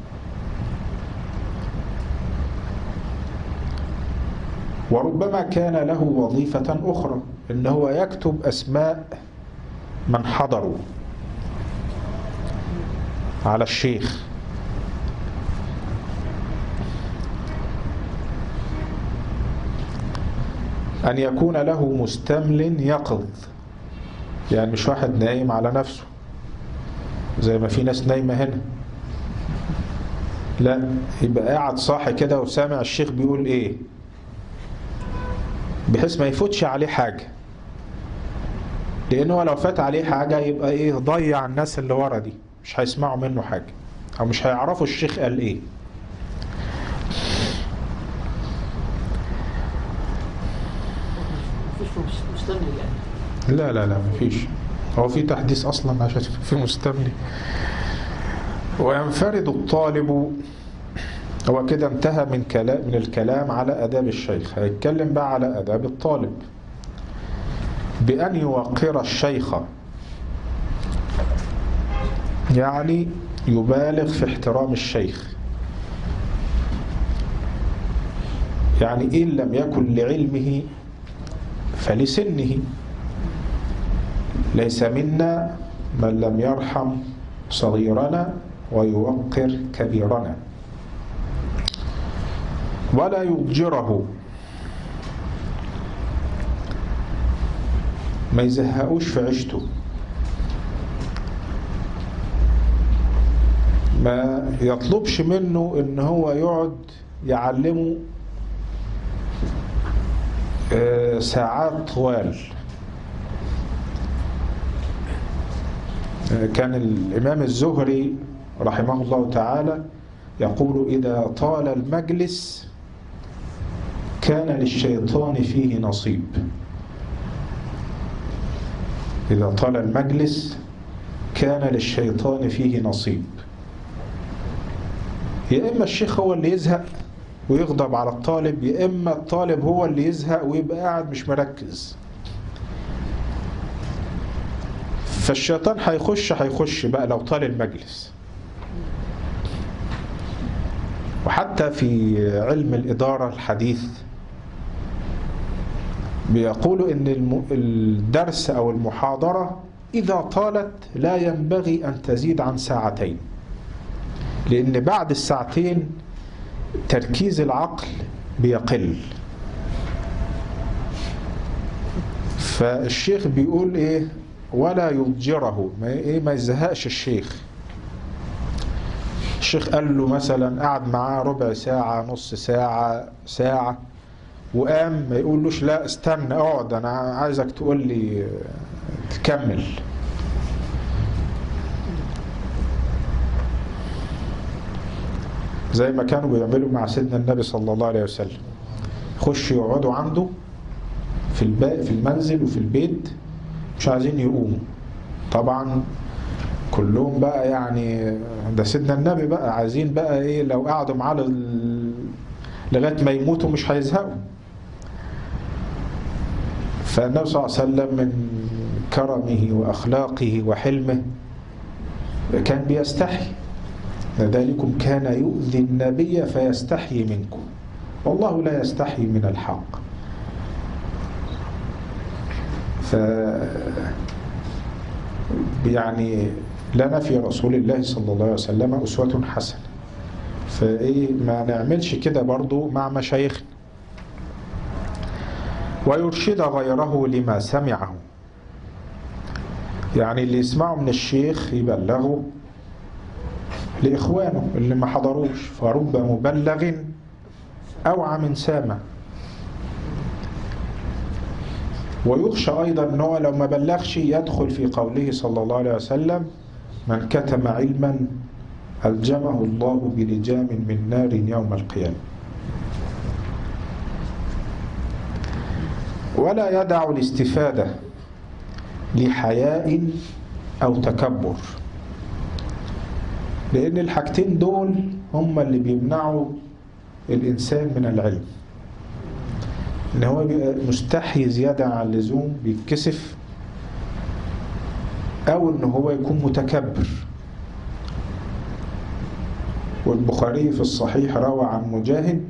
وربما كان له وظيفة أخرى إن هو يكتب أسماء من حضروا على الشيخ أن يكون له مستمل يقظ يعني مش واحد نايم على نفسه زي ما في ناس نايمة هنا لا يبقى قاعد صاحي كده وسامع الشيخ بيقول ايه بحيث ما يفوتش عليه حاجة لأنه لو فات عليه حاجة يبقى ايه ضيع الناس اللي ورا دي مش هيسمعوا منه حاجة أو مش هيعرفوا الشيخ قال ايه مفيش مستمر يعني لا لا لا مفيش هو في تحديث أصلا عشان في مستملي وينفرد الطالب هو كده انتهى من كلام من الكلام على آداب الشيخ هيتكلم بقى على آداب الطالب بأن يوقر الشيخ يعني يبالغ في احترام الشيخ يعني إن لم يكن لعلمه فلسنه ليس منا من لم يرحم صغيرنا ويوقر كبيرنا ولا يضجره ما يزهقوش في عيشته ما يطلبش منه ان هو يقعد يعلمه آه، ساعات طوال آه، كان الإمام الزهري رحمه الله تعالى يقول إذا طال المجلس كان للشيطان فيه نصيب إذا طال المجلس كان للشيطان فيه نصيب يا إما الشيخ هو اللي يزهق ويغضب على الطالب يا إما الطالب هو اللي يزهق ويبقى قاعد مش مركز فالشيطان هيخش هيخش بقى لو طال المجلس وحتى في علم الإدارة الحديث بيقولوا إن الم- الدرس أو المحاضرة إذا طالت لا ينبغي أن تزيد عن ساعتين لأن بعد الساعتين تركيز العقل بيقل فالشيخ بيقول ايه ولا يضجره ما ايه ما يزهقش الشيخ الشيخ قال له مثلا قعد معاه ربع ساعة نص ساعة ساعة وقام ما يقولوش لا استنى اقعد انا عايزك تقول لي آه، تكمل زي ما كانوا بيعملوا مع سيدنا النبي صلى الله عليه وسلم يخش يقعدوا عنده في الب... في المنزل وفي البيت مش عايزين يقوموا طبعا كلهم بقى يعني ده سيدنا النبي بقى عايزين بقى ايه لو قعدوا معاه لل- لغايه ما يموتوا مش هيزهقوا فالنبي صلى الله عليه وسلم من كرمه واخلاقه وحلمه كان بيستحي ذلكم كان يؤذي النبي فيستحيي منكم والله لا يستحيي من الحق ف يعني لنا في رسول الله صلى الله عليه وسلم أسوة حسنة فإيه ما نعملش كده برضو مع مشايخنا ويرشد غيره لما سمعه يعني اللي يسمعه من الشيخ يبلغه لإخوانه اللي ما حضروش فرب مبلغ أوعى من سامع ويخشى أيضا أنه لو ما بلغش يدخل في قوله صلى الله عليه وسلم من كتم علما ألجمه الله بلجام من نار يوم القيامة ولا يدع الاستفادة لحياء أو تكبر لأن الحاجتين دول هم اللي بيمنعوا الإنسان من العلم إن هو بيبقى مستحي زيادة عن اللزوم بيتكسف أو إن هو يكون متكبر والبخاري في الصحيح روى عن مجاهد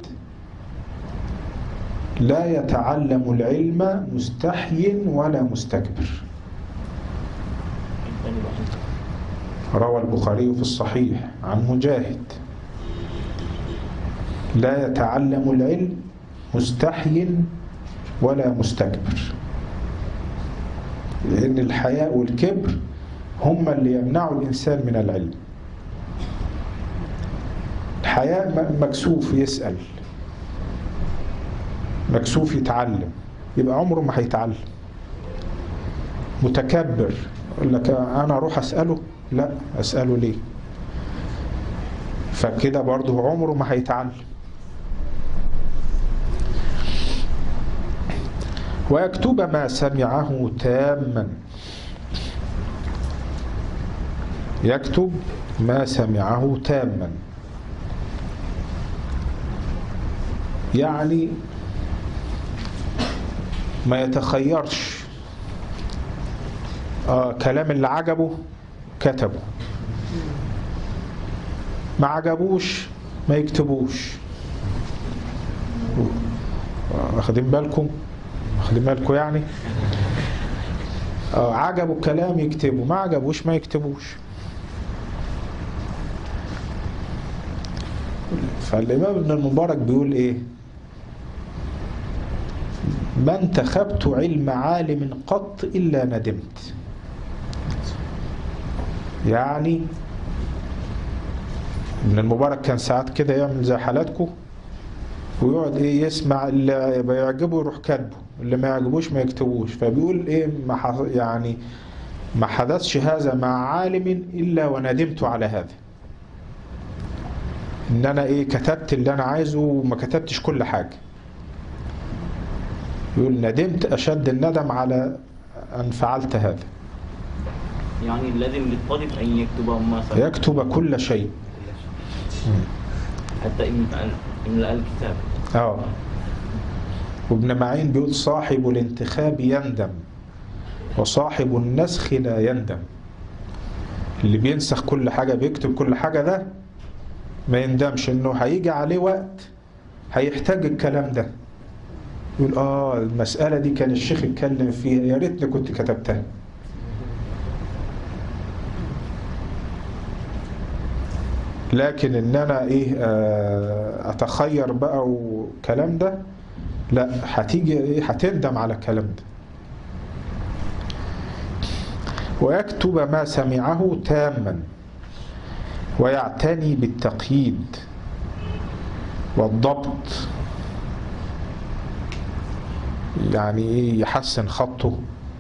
لا يتعلم العلم مستحي ولا مستكبر اجتنب عنك روى البخاري في الصحيح عن مجاهد لا يتعلم العلم مستحي ولا مستكبر لأن الحياء والكبر هم اللي يمنعوا الإنسان من العلم الحياء م- مكسوف يسأل مكسوف يتعلم يبقى عمره ما هيتعلم متكبر يقول لك أنا أروح أسأله لا أسأله ليه فكده برضه عمره ما هيتعلم ويكتب ما سمعه تاما يكتب ما سمعه تاما يعني ما يتخيرش آه كلام اللي عجبه كتبه ما عجبوش ما يكتبوش واخدين بالكم واخدين بالكم يعني آه عجبوا الكلام يكتبوا ما عجبوش ما يكتبوش فالإمام ابن المبارك بيقول إيه ما انتخبت علم عالم قط إلا ندمت يعني ابن المبارك كان ساعات كده يعمل زي حالاتكم ويقعد ايه يسمع اللي بيعجبه يروح كاتبه اللي ما يعجبوش ما يكتبوش فبيقول ايه ما ح- يعني ما حدثش هذا مع عالم الا وندمت على هذا ان انا ايه كتبت اللي انا عايزه وما كتبتش كل حاجه يقول ندمت اشد الندم على ان فعلت هذا يعني لازم للطالب أن يكتب ما سمع يكتب كل شيء حتى إملاء إملاء الكتاب اه وابن معين بيقول صاحب الانتخاب يندم وصاحب النسخ لا يندم اللي بينسخ كل حاجة بيكتب كل حاجة ده ما يندمش انه هيجي عليه وقت هيحتاج الكلام ده يقول اه المسألة دي كان الشيخ اتكلم فيها يا ريتني كنت كتبتها لكن ان انا ايه آه، اتخير بقى والكلام ده لا هتيجي ايه هتندم على الكلام ده ويكتب ما سمعه تاما ويعتني بالتقييد والضبط يعني ايه يحسن خطه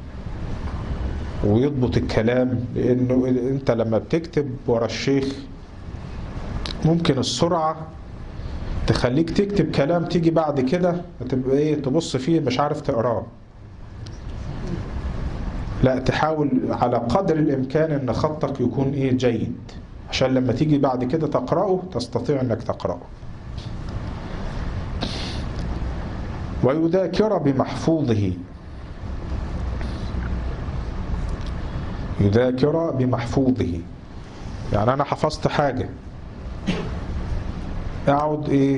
ويضبط الكلام لانه انت لما بتكتب ورا الشيخ ممكن السرعة تخليك تكتب كلام تيجي بعد كده هتبقى ايه تبص فيه مش عارف تقراه لا تحاول على قدر الامكان ان خطك يكون ايه جيد عشان لما تيجي بعد كده تقرأه تستطيع انك تقرأه ويذاكر بمحفوظه يذاكر بمحفوظه يعني انا حفظت حاجة اقعد ايه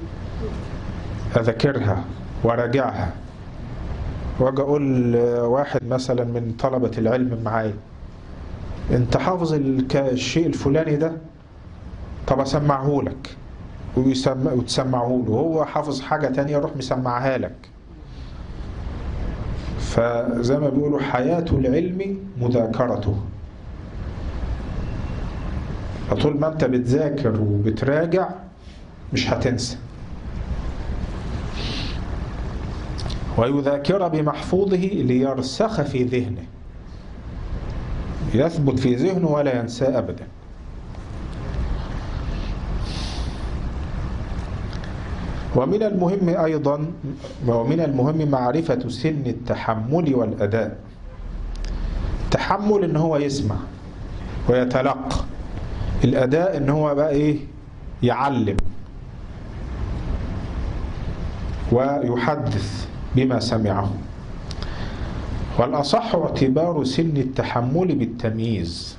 اذاكرها وراجعها واجي اقول واحد مثلا من طلبة العلم معايا انت حافظ الك- الشيء الفلاني ده طب اسمعه لك ويسمع وتسمعه له وهو حافظ حاجة تانية يروح مسمعها لك فزي ما بيقولوا حياة العلم مذاكرته فطول ما انت بتذاكر وبتراجع مش هتنسى ويذاكر بمحفوظه ليرسخ في ذهنه يثبت في ذهنه ولا ينساه أبدا ومن المهم أيضا ومن المهم معرفة سن التحمل والأداء تحمل إن هو يسمع ويتلقى الأداء إن هو بقى إيه يعلم ويحدث بما سمعه والأصح اعتبار سن التحمل بالتمييز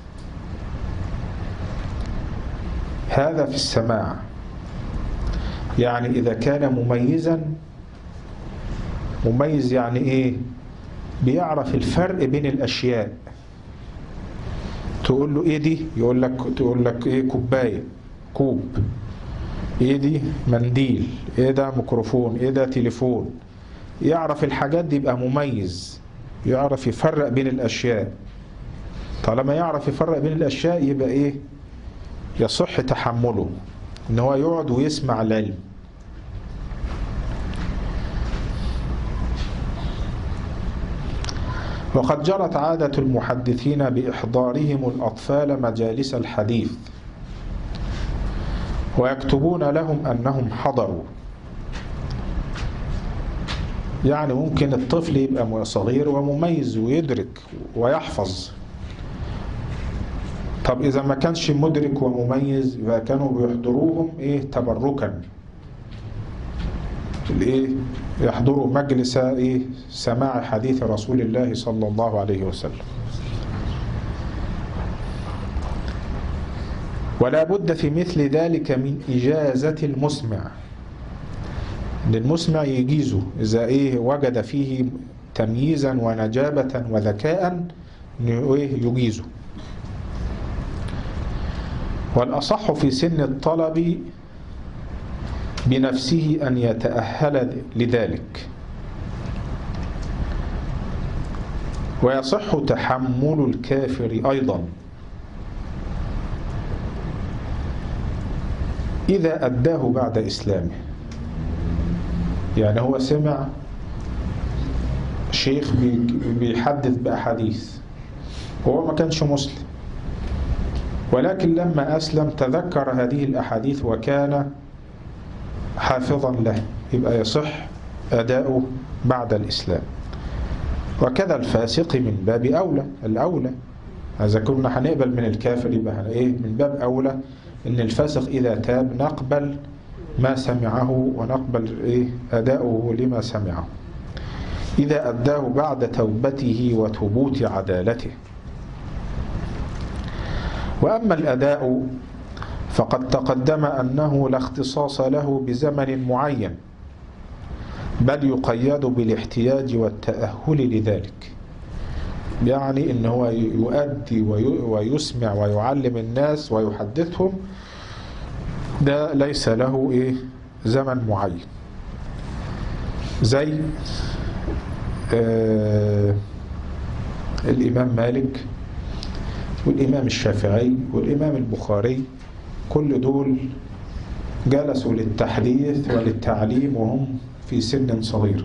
هذا في السماع يعني إذا كان مميزا مميز يعني إيه بيعرف الفرق بين الأشياء تقول له إيه دي يقول لك تقول لك إيه كوباية كوب إيه دي منديل إيه ده ميكروفون إيه ده تليفون يعرف الحاجات دي يبقى مميز يعرف يفرق بين الأشياء طالما يعرف يفرق بين الأشياء يبقى إيه يصح تحمله إن هو يقعد ويسمع العلم وقد جرت عادة المحدثين بإحضارهم الأطفال مجالس الحديث ويكتبون لهم أنهم حضروا يعني ممكن الطفل يبقى صغير ومميز ويدرك ويحفظ طب إذا ما كانش مدرك ومميز يبقى كانوا بيحضروهم إيه تبركا الإيه يحضروا مجلس إيه سماع حديث رسول الله صلى الله عليه وسلم ولا بد في مثل ذلك من إجازة المسمع ان المسمع يجيزه إذا إيه وجد فيه تمييزا ونجابة وذكاء إنه إيه يجيزه والأصح في سن الطلب بنفسه أن يتأهل لذلك ويصح تحمل الكافر أيضا إذا أداه بعد إسلامه يعني هو سمع شيخ بيحدث بأحاديث وهو ما كانش مسلم ولكن لما أسلم تذكر هذه الأحاديث وكان حافظا له يبقى يصح أداؤه بعد الإسلام وكذا الفاسق من باب أولى الأولى إذا كنا هنقبل من الكافر يبقى إيه من باب أولى إن الفاسق إذا تاب نقبل ما سمعه ونقبل إيه أداؤه لما سمعه إذا أداه بعد توبته وثبوت عدالته وأما الأداء فقد تقدم أنه لا اختصاص له بزمن معين بل يقيد بالاحتياج والتأهل لذلك يعني إن هو يؤدي ويسمع ويعلم الناس ويحدثهم ده ليس له إيه زمن معين زي آه الإمام مالك والإمام الشافعي والإمام البخاري كل دول جلسوا للتحديث وللتعليم وهم في سن صغير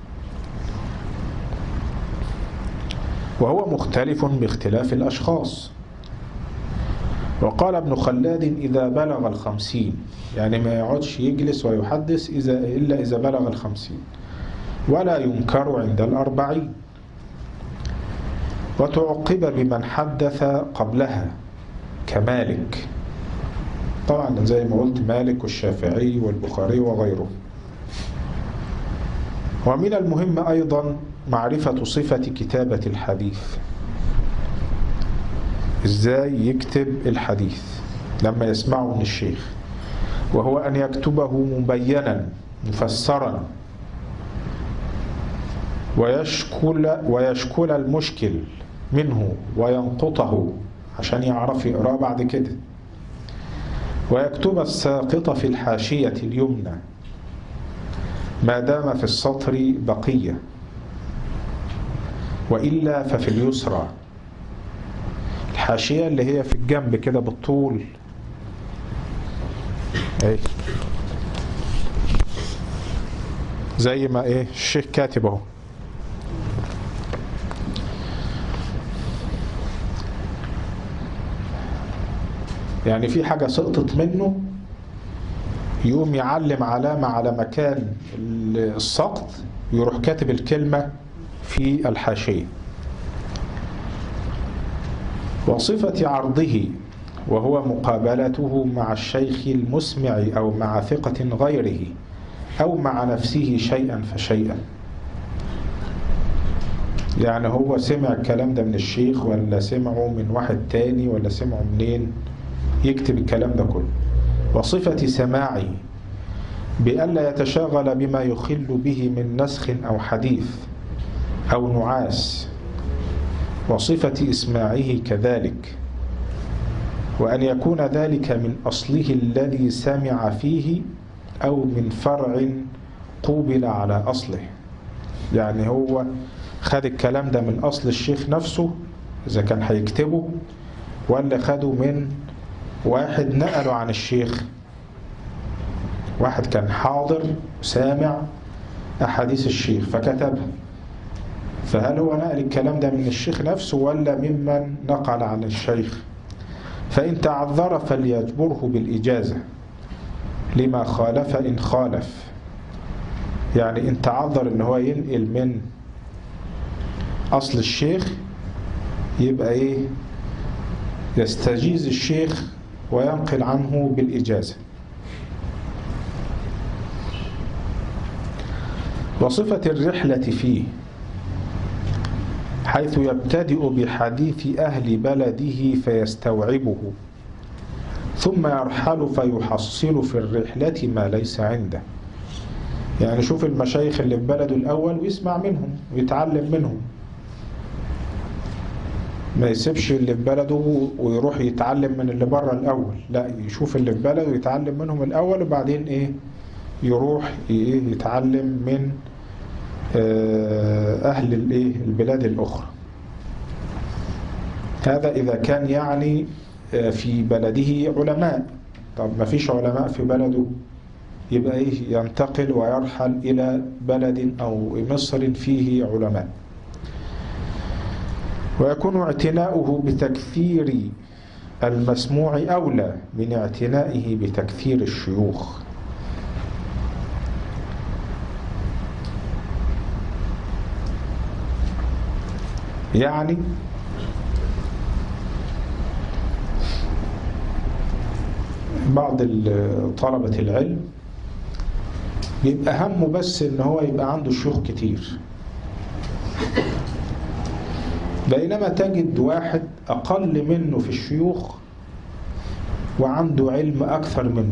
وهو مختلف باختلاف الأشخاص وقال ابن خلاد إذا بلغ الخمسين يعني ما يقعدش يجلس ويحدث إذا إلا إذا بلغ الخمسين ولا ينكر عند الأربعين وتعقب بمن حدث قبلها كمالك طبعا زي ما قلت مالك والشافعي والبخاري وغيره ومن المهم أيضا معرفة صفة كتابة الحديث ازاي يكتب الحديث لما يسمعه من الشيخ وهو أن يكتبه مبينا مفسرا ويشكل ويشكل المشكل منه وينقطه عشان يعرف يقراه بعد كده ويكتب الساقط في الحاشية اليمنى ما دام في السطر بقية وإلا ففي اليسرى الحاشية اللي هي في الجنب كده بالطول ايه زي ما ايه الشيخ كاتب اهو يعني في حاجة سقطت منه يقوم يعلم علامة على مكان السقط يروح كاتب الكلمة في الحاشية وصفة عرضه وهو مقابلته مع الشيخ المسمع أو مع ثقة غيره أو مع نفسه شيئا فشيئا يعني هو سمع الكلام ده من الشيخ ولا سمعه من واحد تاني ولا سمعه منين يكتب الكلام ده كله وصفة سماعه بألا يتشاغل بما يخل به من نسخ أو حديث أو نعاس وصفة إسماعه كذلك وأن يكون ذلك من أصله الذي سمع فيه أو من فرع قوبل على أصله يعني هو خد الكلام ده من أصل الشيخ نفسه إذا كان هيكتبه ولا خده من واحد نقله عن الشيخ واحد كان حاضر سامع أحاديث الشيخ فكتبها فهل هو نقل الكلام ده من الشيخ نفسه ولا ممن نقل عن الشيخ فإن تعذر فليجبره بالإجازة لما خالف إن خالف يعني إن تعذر إن هو ينقل من أصل الشيخ يبقى إيه يستجيز الشيخ وينقل عنه بالإجازة وصفة الرحلة فيه حيث يبتدئ بحديث أهل بلده فيستوعبه ثم يرحل فيحصل في الرحلة ما ليس عنده يعني شوف المشايخ اللي في بلده الأول ويسمع منهم ويتعلم منهم ما يسيبش اللي في بلده ويروح يتعلم من اللي بره الأول لا يشوف اللي في بلده ويتعلم منهم الأول وبعدين إيه يروح إيه يتعلم من أهل الإيه البلاد الأخرى هذا إذا كان يعني في بلده علماء طب ما فيش علماء في بلده يبقى إيه ينتقل ويرحل إلى بلد أو مصر فيه علماء ويكون اعتناؤه بتكثير المسموع أولى من اعتنائه بتكثير الشيوخ يعني بعض طلبة العلم بيبقى همه بس ان هو يبقى عنده شيوخ كتير بينما تجد واحد أقل منه في الشيوخ وعنده علم أكثر منه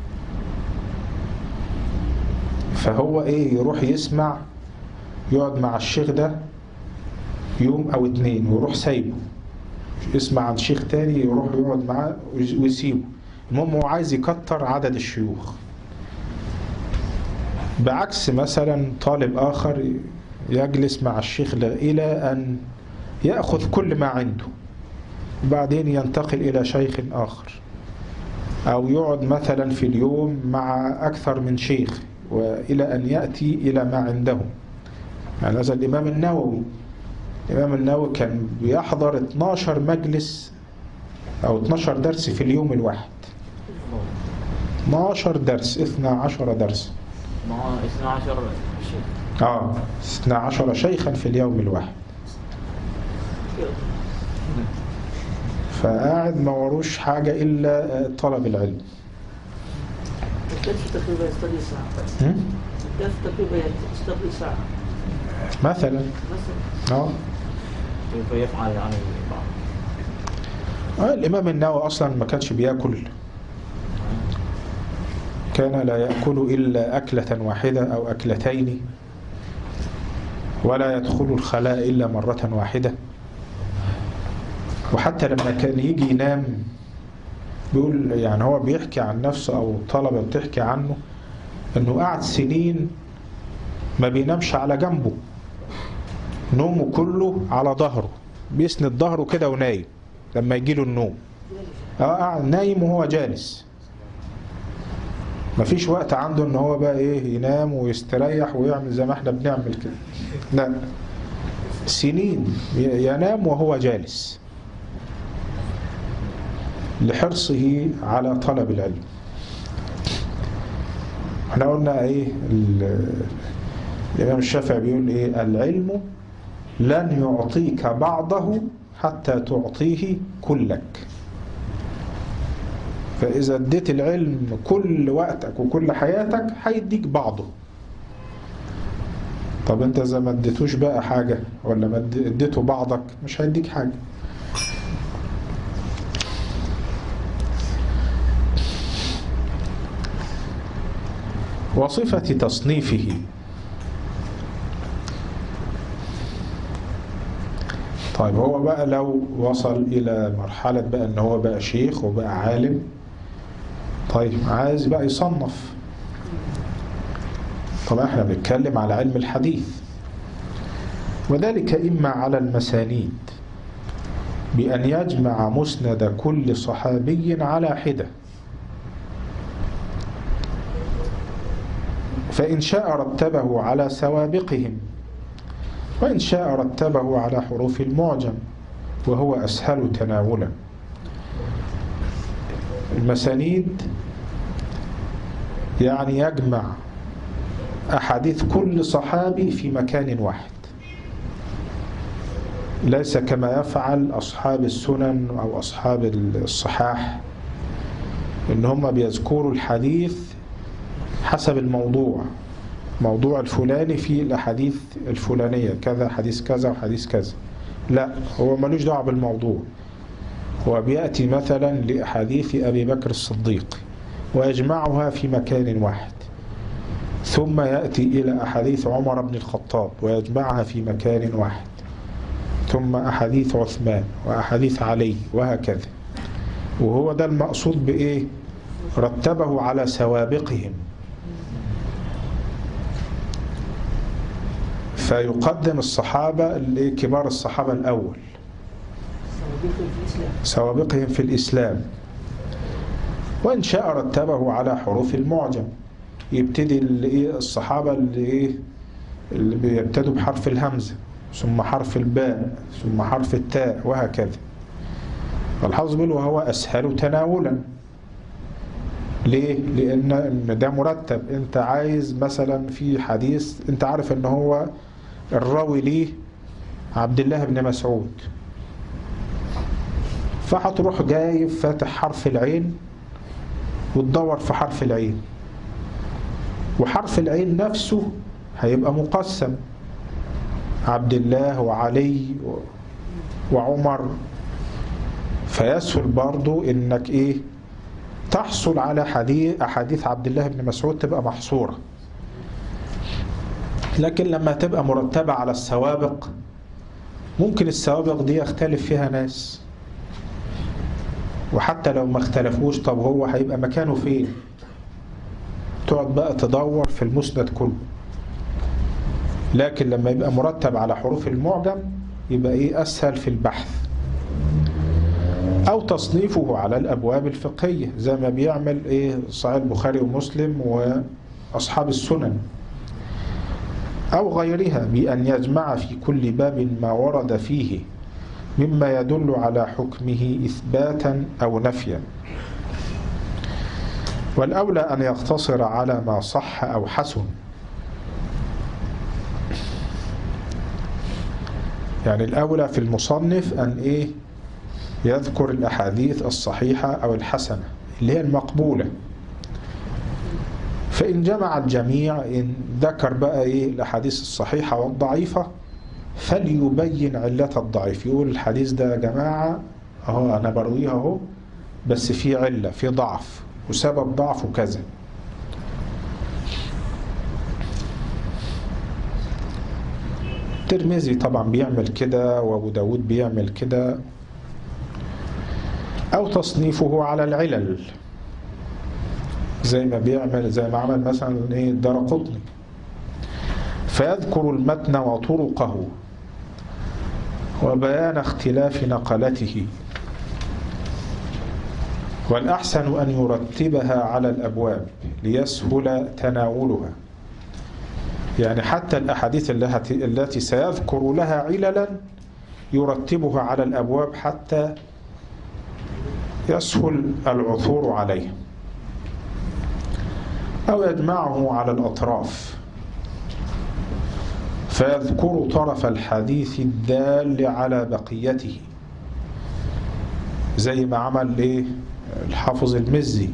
فهو إيه يروح يسمع يقعد مع الشيخ ده يوم أو اتنين ويروح سايبه يسمع عن شيخ تاني يروح يقعد معاه ويسيبه المهم هو عايز يكتر عدد الشيوخ بعكس مثلا طالب آخر يجلس مع الشيخ إلى أن يأخذ كل ما عنده وبعدين ينتقل إلى شيخ آخر أو يقعد مثلا في اليوم مع أكثر من شيخ وإلى أن يأتي إلى ما عنده يعني هذا الإمام النووي الإمام النووي كان بيحضر 12 مجلس أو 12 درس في اليوم الواحد 12 درس 12 درس مع 12 شيخ آه 12 شيخا في اليوم الواحد فقاعد ما وروش حاجة إلا طلب العلم الدرس تقريبا يستغرق ساعة هم؟ الدرس تقريبا يستغرق ساعة مثلا مثلا اه كيف يفعل يعني بعض آه، الإمام النووي أصلا ما كانش بياكل كان لا يأكل إلا أكلة واحدة أو أكلتين ولا يدخل الخلاء إلا مرة واحدة وحتى لما كان يجي ينام بيقول يعني هو بيحكي عن نفسه أو طلبة بتحكي عنه أنه قعد سنين ما بينامش على جنبه نومه كله على ظهره بيسند ظهره كده ونايم لما يجيله النوم اه قاعد نايم وهو جالس مفيش وقت عنده ان هو بقى ايه ينام ويستريح ويعمل زي ما احنا بنعمل كده لا سنين ينام وهو جالس لحرصه على طلب العلم احنا قلنا ايه الامام الشافعي بيقول ايه العلم لن يعطيك بعضه حتى تعطيه كلك فإذا اديت العلم كل وقتك وكل حياتك هيديك بعضه طب انت اذا ما اديتوش بقى حاجة ولا ما اديته بعضك مش هيديك حاجة وصفة تصنيفه طيب هو بقى لو وصل إلى مرحلة بقى إن هو بقى شيخ وبقى عالم طيب عايز بقى يصنف طبعا احنا بنتكلم على علم الحديث وذلك إما على المسانيد بأن يجمع مسند كل صحابي على حدة فإن شاء رتبه على سوابقهم وإن شاء رتبه على حروف المعجم وهو أسهل تناولا المسانيد يعني يجمع أحاديث كل صحابي في مكان واحد ليس كما يفعل أصحاب السنن أو أصحاب الصحاح إن هم بيذكروا الحديث حسب الموضوع موضوع الفلاني في الأحاديث الفلانية كذا حديث كذا وحديث كذا لا هو ملوش دعوة بالموضوع هو بيأتي مثلا لأحاديث أبي بكر الصديق ويجمعها في مكان واحد ثم يأتي إلى أحاديث عمر بن الخطاب ويجمعها في مكان واحد ثم أحاديث عثمان وأحاديث علي وهكذا وهو ده المقصود بإيه رتبه على سوابقهم فيقدم الصحابة لكبار الصحابة الأول سوابقهم في الإسلام وإن شاء رتبه على حروف المعجم يبتدي الصحابة اللي, اللي بيبتدوا بحرف الهمزة ثم حرف الباء ثم حرف التاء وهكذا الحظ بيقول وهو أسهل تناولا ليه؟ لأن ده مرتب أنت عايز مثلا في حديث أنت عارف أن هو الراوي ليه عبد الله بن مسعود فهتروح جايب فاتح حرف العين وتدور في حرف العين وحرف العين نفسه هيبقى مقسم عبد الله وعلي وعمر فيسهل برضو انك ايه تحصل على حديث احاديث عبد الله بن مسعود تبقى محصوره لكن لما تبقى مرتبه على السوابق ممكن السوابق دي يختلف فيها ناس وحتى لو ما اختلفوش طب هو هيبقى مكانه فين تقعد بقى تدور في المسند كله لكن لما يبقى مرتب على حروف المعجم يبقى ايه اسهل في البحث او تصنيفه على الابواب الفقهيه زي ما بيعمل ايه صحيح البخاري ومسلم واصحاب السنن او غيرها بان يجمع في كل باب ما ورد فيه مما يدل على حكمه اثباتا او نفيا والاولى ان يقتصر على ما صح او حسن يعني الأولى في المصنف أن إيه يذكر الأحاديث الصحيحة أو الحسنة اللي هي المقبولة فإن جمع الجميع إن ذكر بقى إيه الأحاديث الصحيحة والضعيفة فليبين علة الضعيف يقول الحديث ده يا جماعة أهو أنا برويه أهو بس في علة في ضعف وسبب ضعفه كذا الترمذي طبعا بيعمل كده وابو داود بيعمل كده او تصنيفه على العلل زي ما بيعمل زي ما عمل مثلا ايه الدرقطني فيذكر المتن وطرقه وبيان اختلاف نقلته والأحسن أن يرتبها على الأبواب ليسهل تناولها يعني حتى الأحاديث التي التي سيذكر لها عللا يرتبها على الأبواب حتى يسهل العثور عليه أو يجمعه على الأطراف فيذكر طرف الحديث الدال على بقيته زي ما عمل ايه الحافظ المزي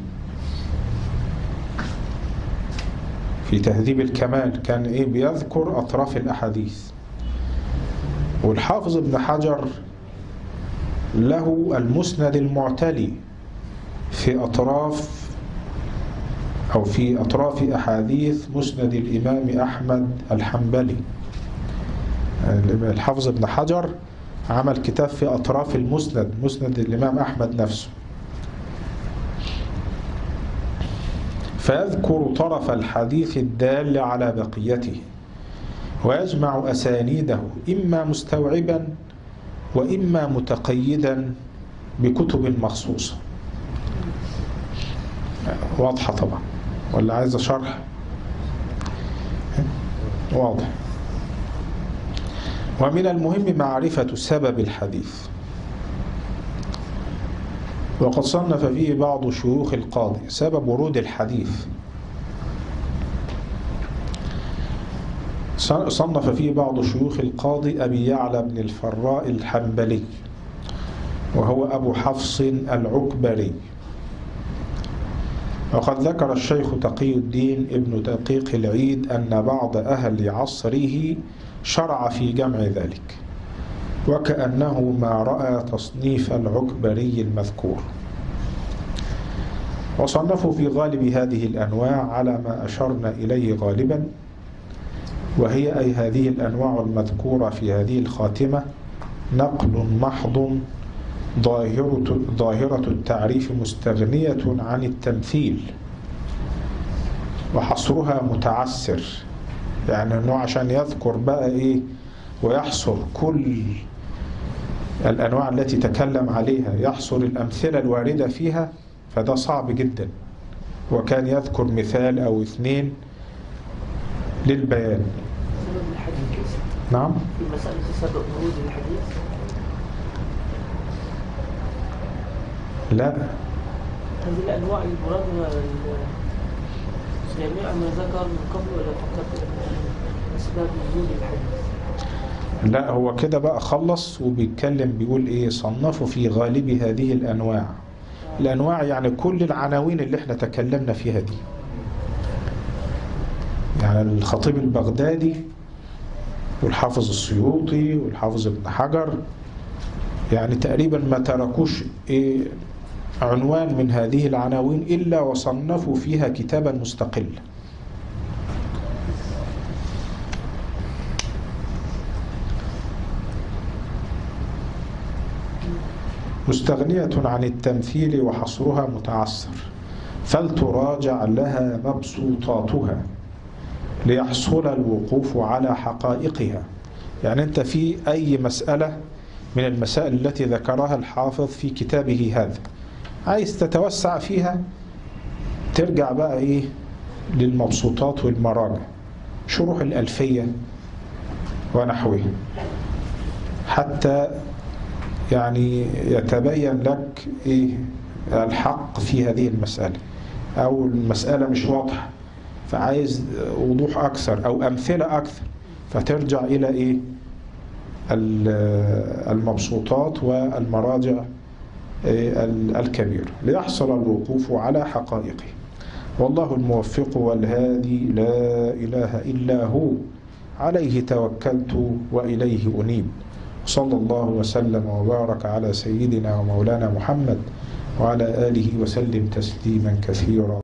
في تهذيب الكمال كان ايه بيذكر اطراف الاحاديث والحافظ ابن حجر له المسند المعتلي في اطراف او في اطراف احاديث مسند الامام احمد الحنبلي الحافظ ابن حجر عمل كتاب في أطراف المسند مسند الإمام أحمد نفسه فيذكر طرف الحديث الدال على بقيته ويجمع أسانيده إما مستوعبا وإما متقيدا بكتب مخصوصة واضحة طبعا ولا عايز شرح واضح ومن المهم معرفة سبب الحديث وقد صنف فيه بعض شيوخ القاضي سبب ورود الحديث صنف فيه بعض شيوخ القاضي أبي يعلى بن الفراء الحنبلي وهو أبو حفص العكبري وقد ذكر الشيخ تقي الدين ابن دقيق العيد أن بعض أهل عصره شرع في جمع ذلك وكأنه ما رأى تصنيف العكبري المذكور وصنفوا في غالب هذه الأنواع على ما أشرنا إليه غالبا وهي أي هذه الأنواع المذكورة في هذه الخاتمة نقل محض ظاهرة, ظاهرة التعريف مستغنية عن التمثيل وحصرها متعسر يعني انه عشان يذكر بقى ايه ويحصر كل الانواع التي تكلم عليها يحصر الامثله الوارده فيها فده صعب جدا وكان يذكر مثال او اثنين للبيان سبب الحديث نعم في مسألة سبب ورود الحديث لا هذه الأنواع المراد جميع ما ذكر من قبل ولا فقط أسباب نزول الحديث لا هو كده بقى خلص وبيتكلم بيقول ايه صنفوا في غالب هذه الانواع الانواع يعني كل العناوين اللي احنا تكلمنا فيها دي يعني الخطيب البغدادي والحافظ السيوطي والحافظ ابن حجر يعني تقريبا ما تركوش ايه عنوان من هذه العناوين إلا وصنفوا فيها كتابا مستقلا مستغنية عن التمثيل وحصرها متعسر فلتراجع لها مبسوطاتها ليحصل الوقوف على حقائقها يعني أنت في أي مسألة من المسائل التي ذكرها الحافظ في كتابه هذا عايز تتوسع فيها ترجع بقى ايه للمبسوطات والمراجع شروح الألفية ونحوها حتى يعني يتبين لك ايه الحق في هذه المسألة أو المسألة مش واضحة فعايز وضوح أكثر أو أمثلة أكثر فترجع إلى إيه المبسوطات والمراجع الكبير ليحصل الوقوف على حقائقه والله الموفق والهادي لا إله إلا هو عليه توكلت وإليه أنيب صلى الله وسلم وبارك على سيدنا ومولانا محمد وعلى آله وسلم تسليما كثيرا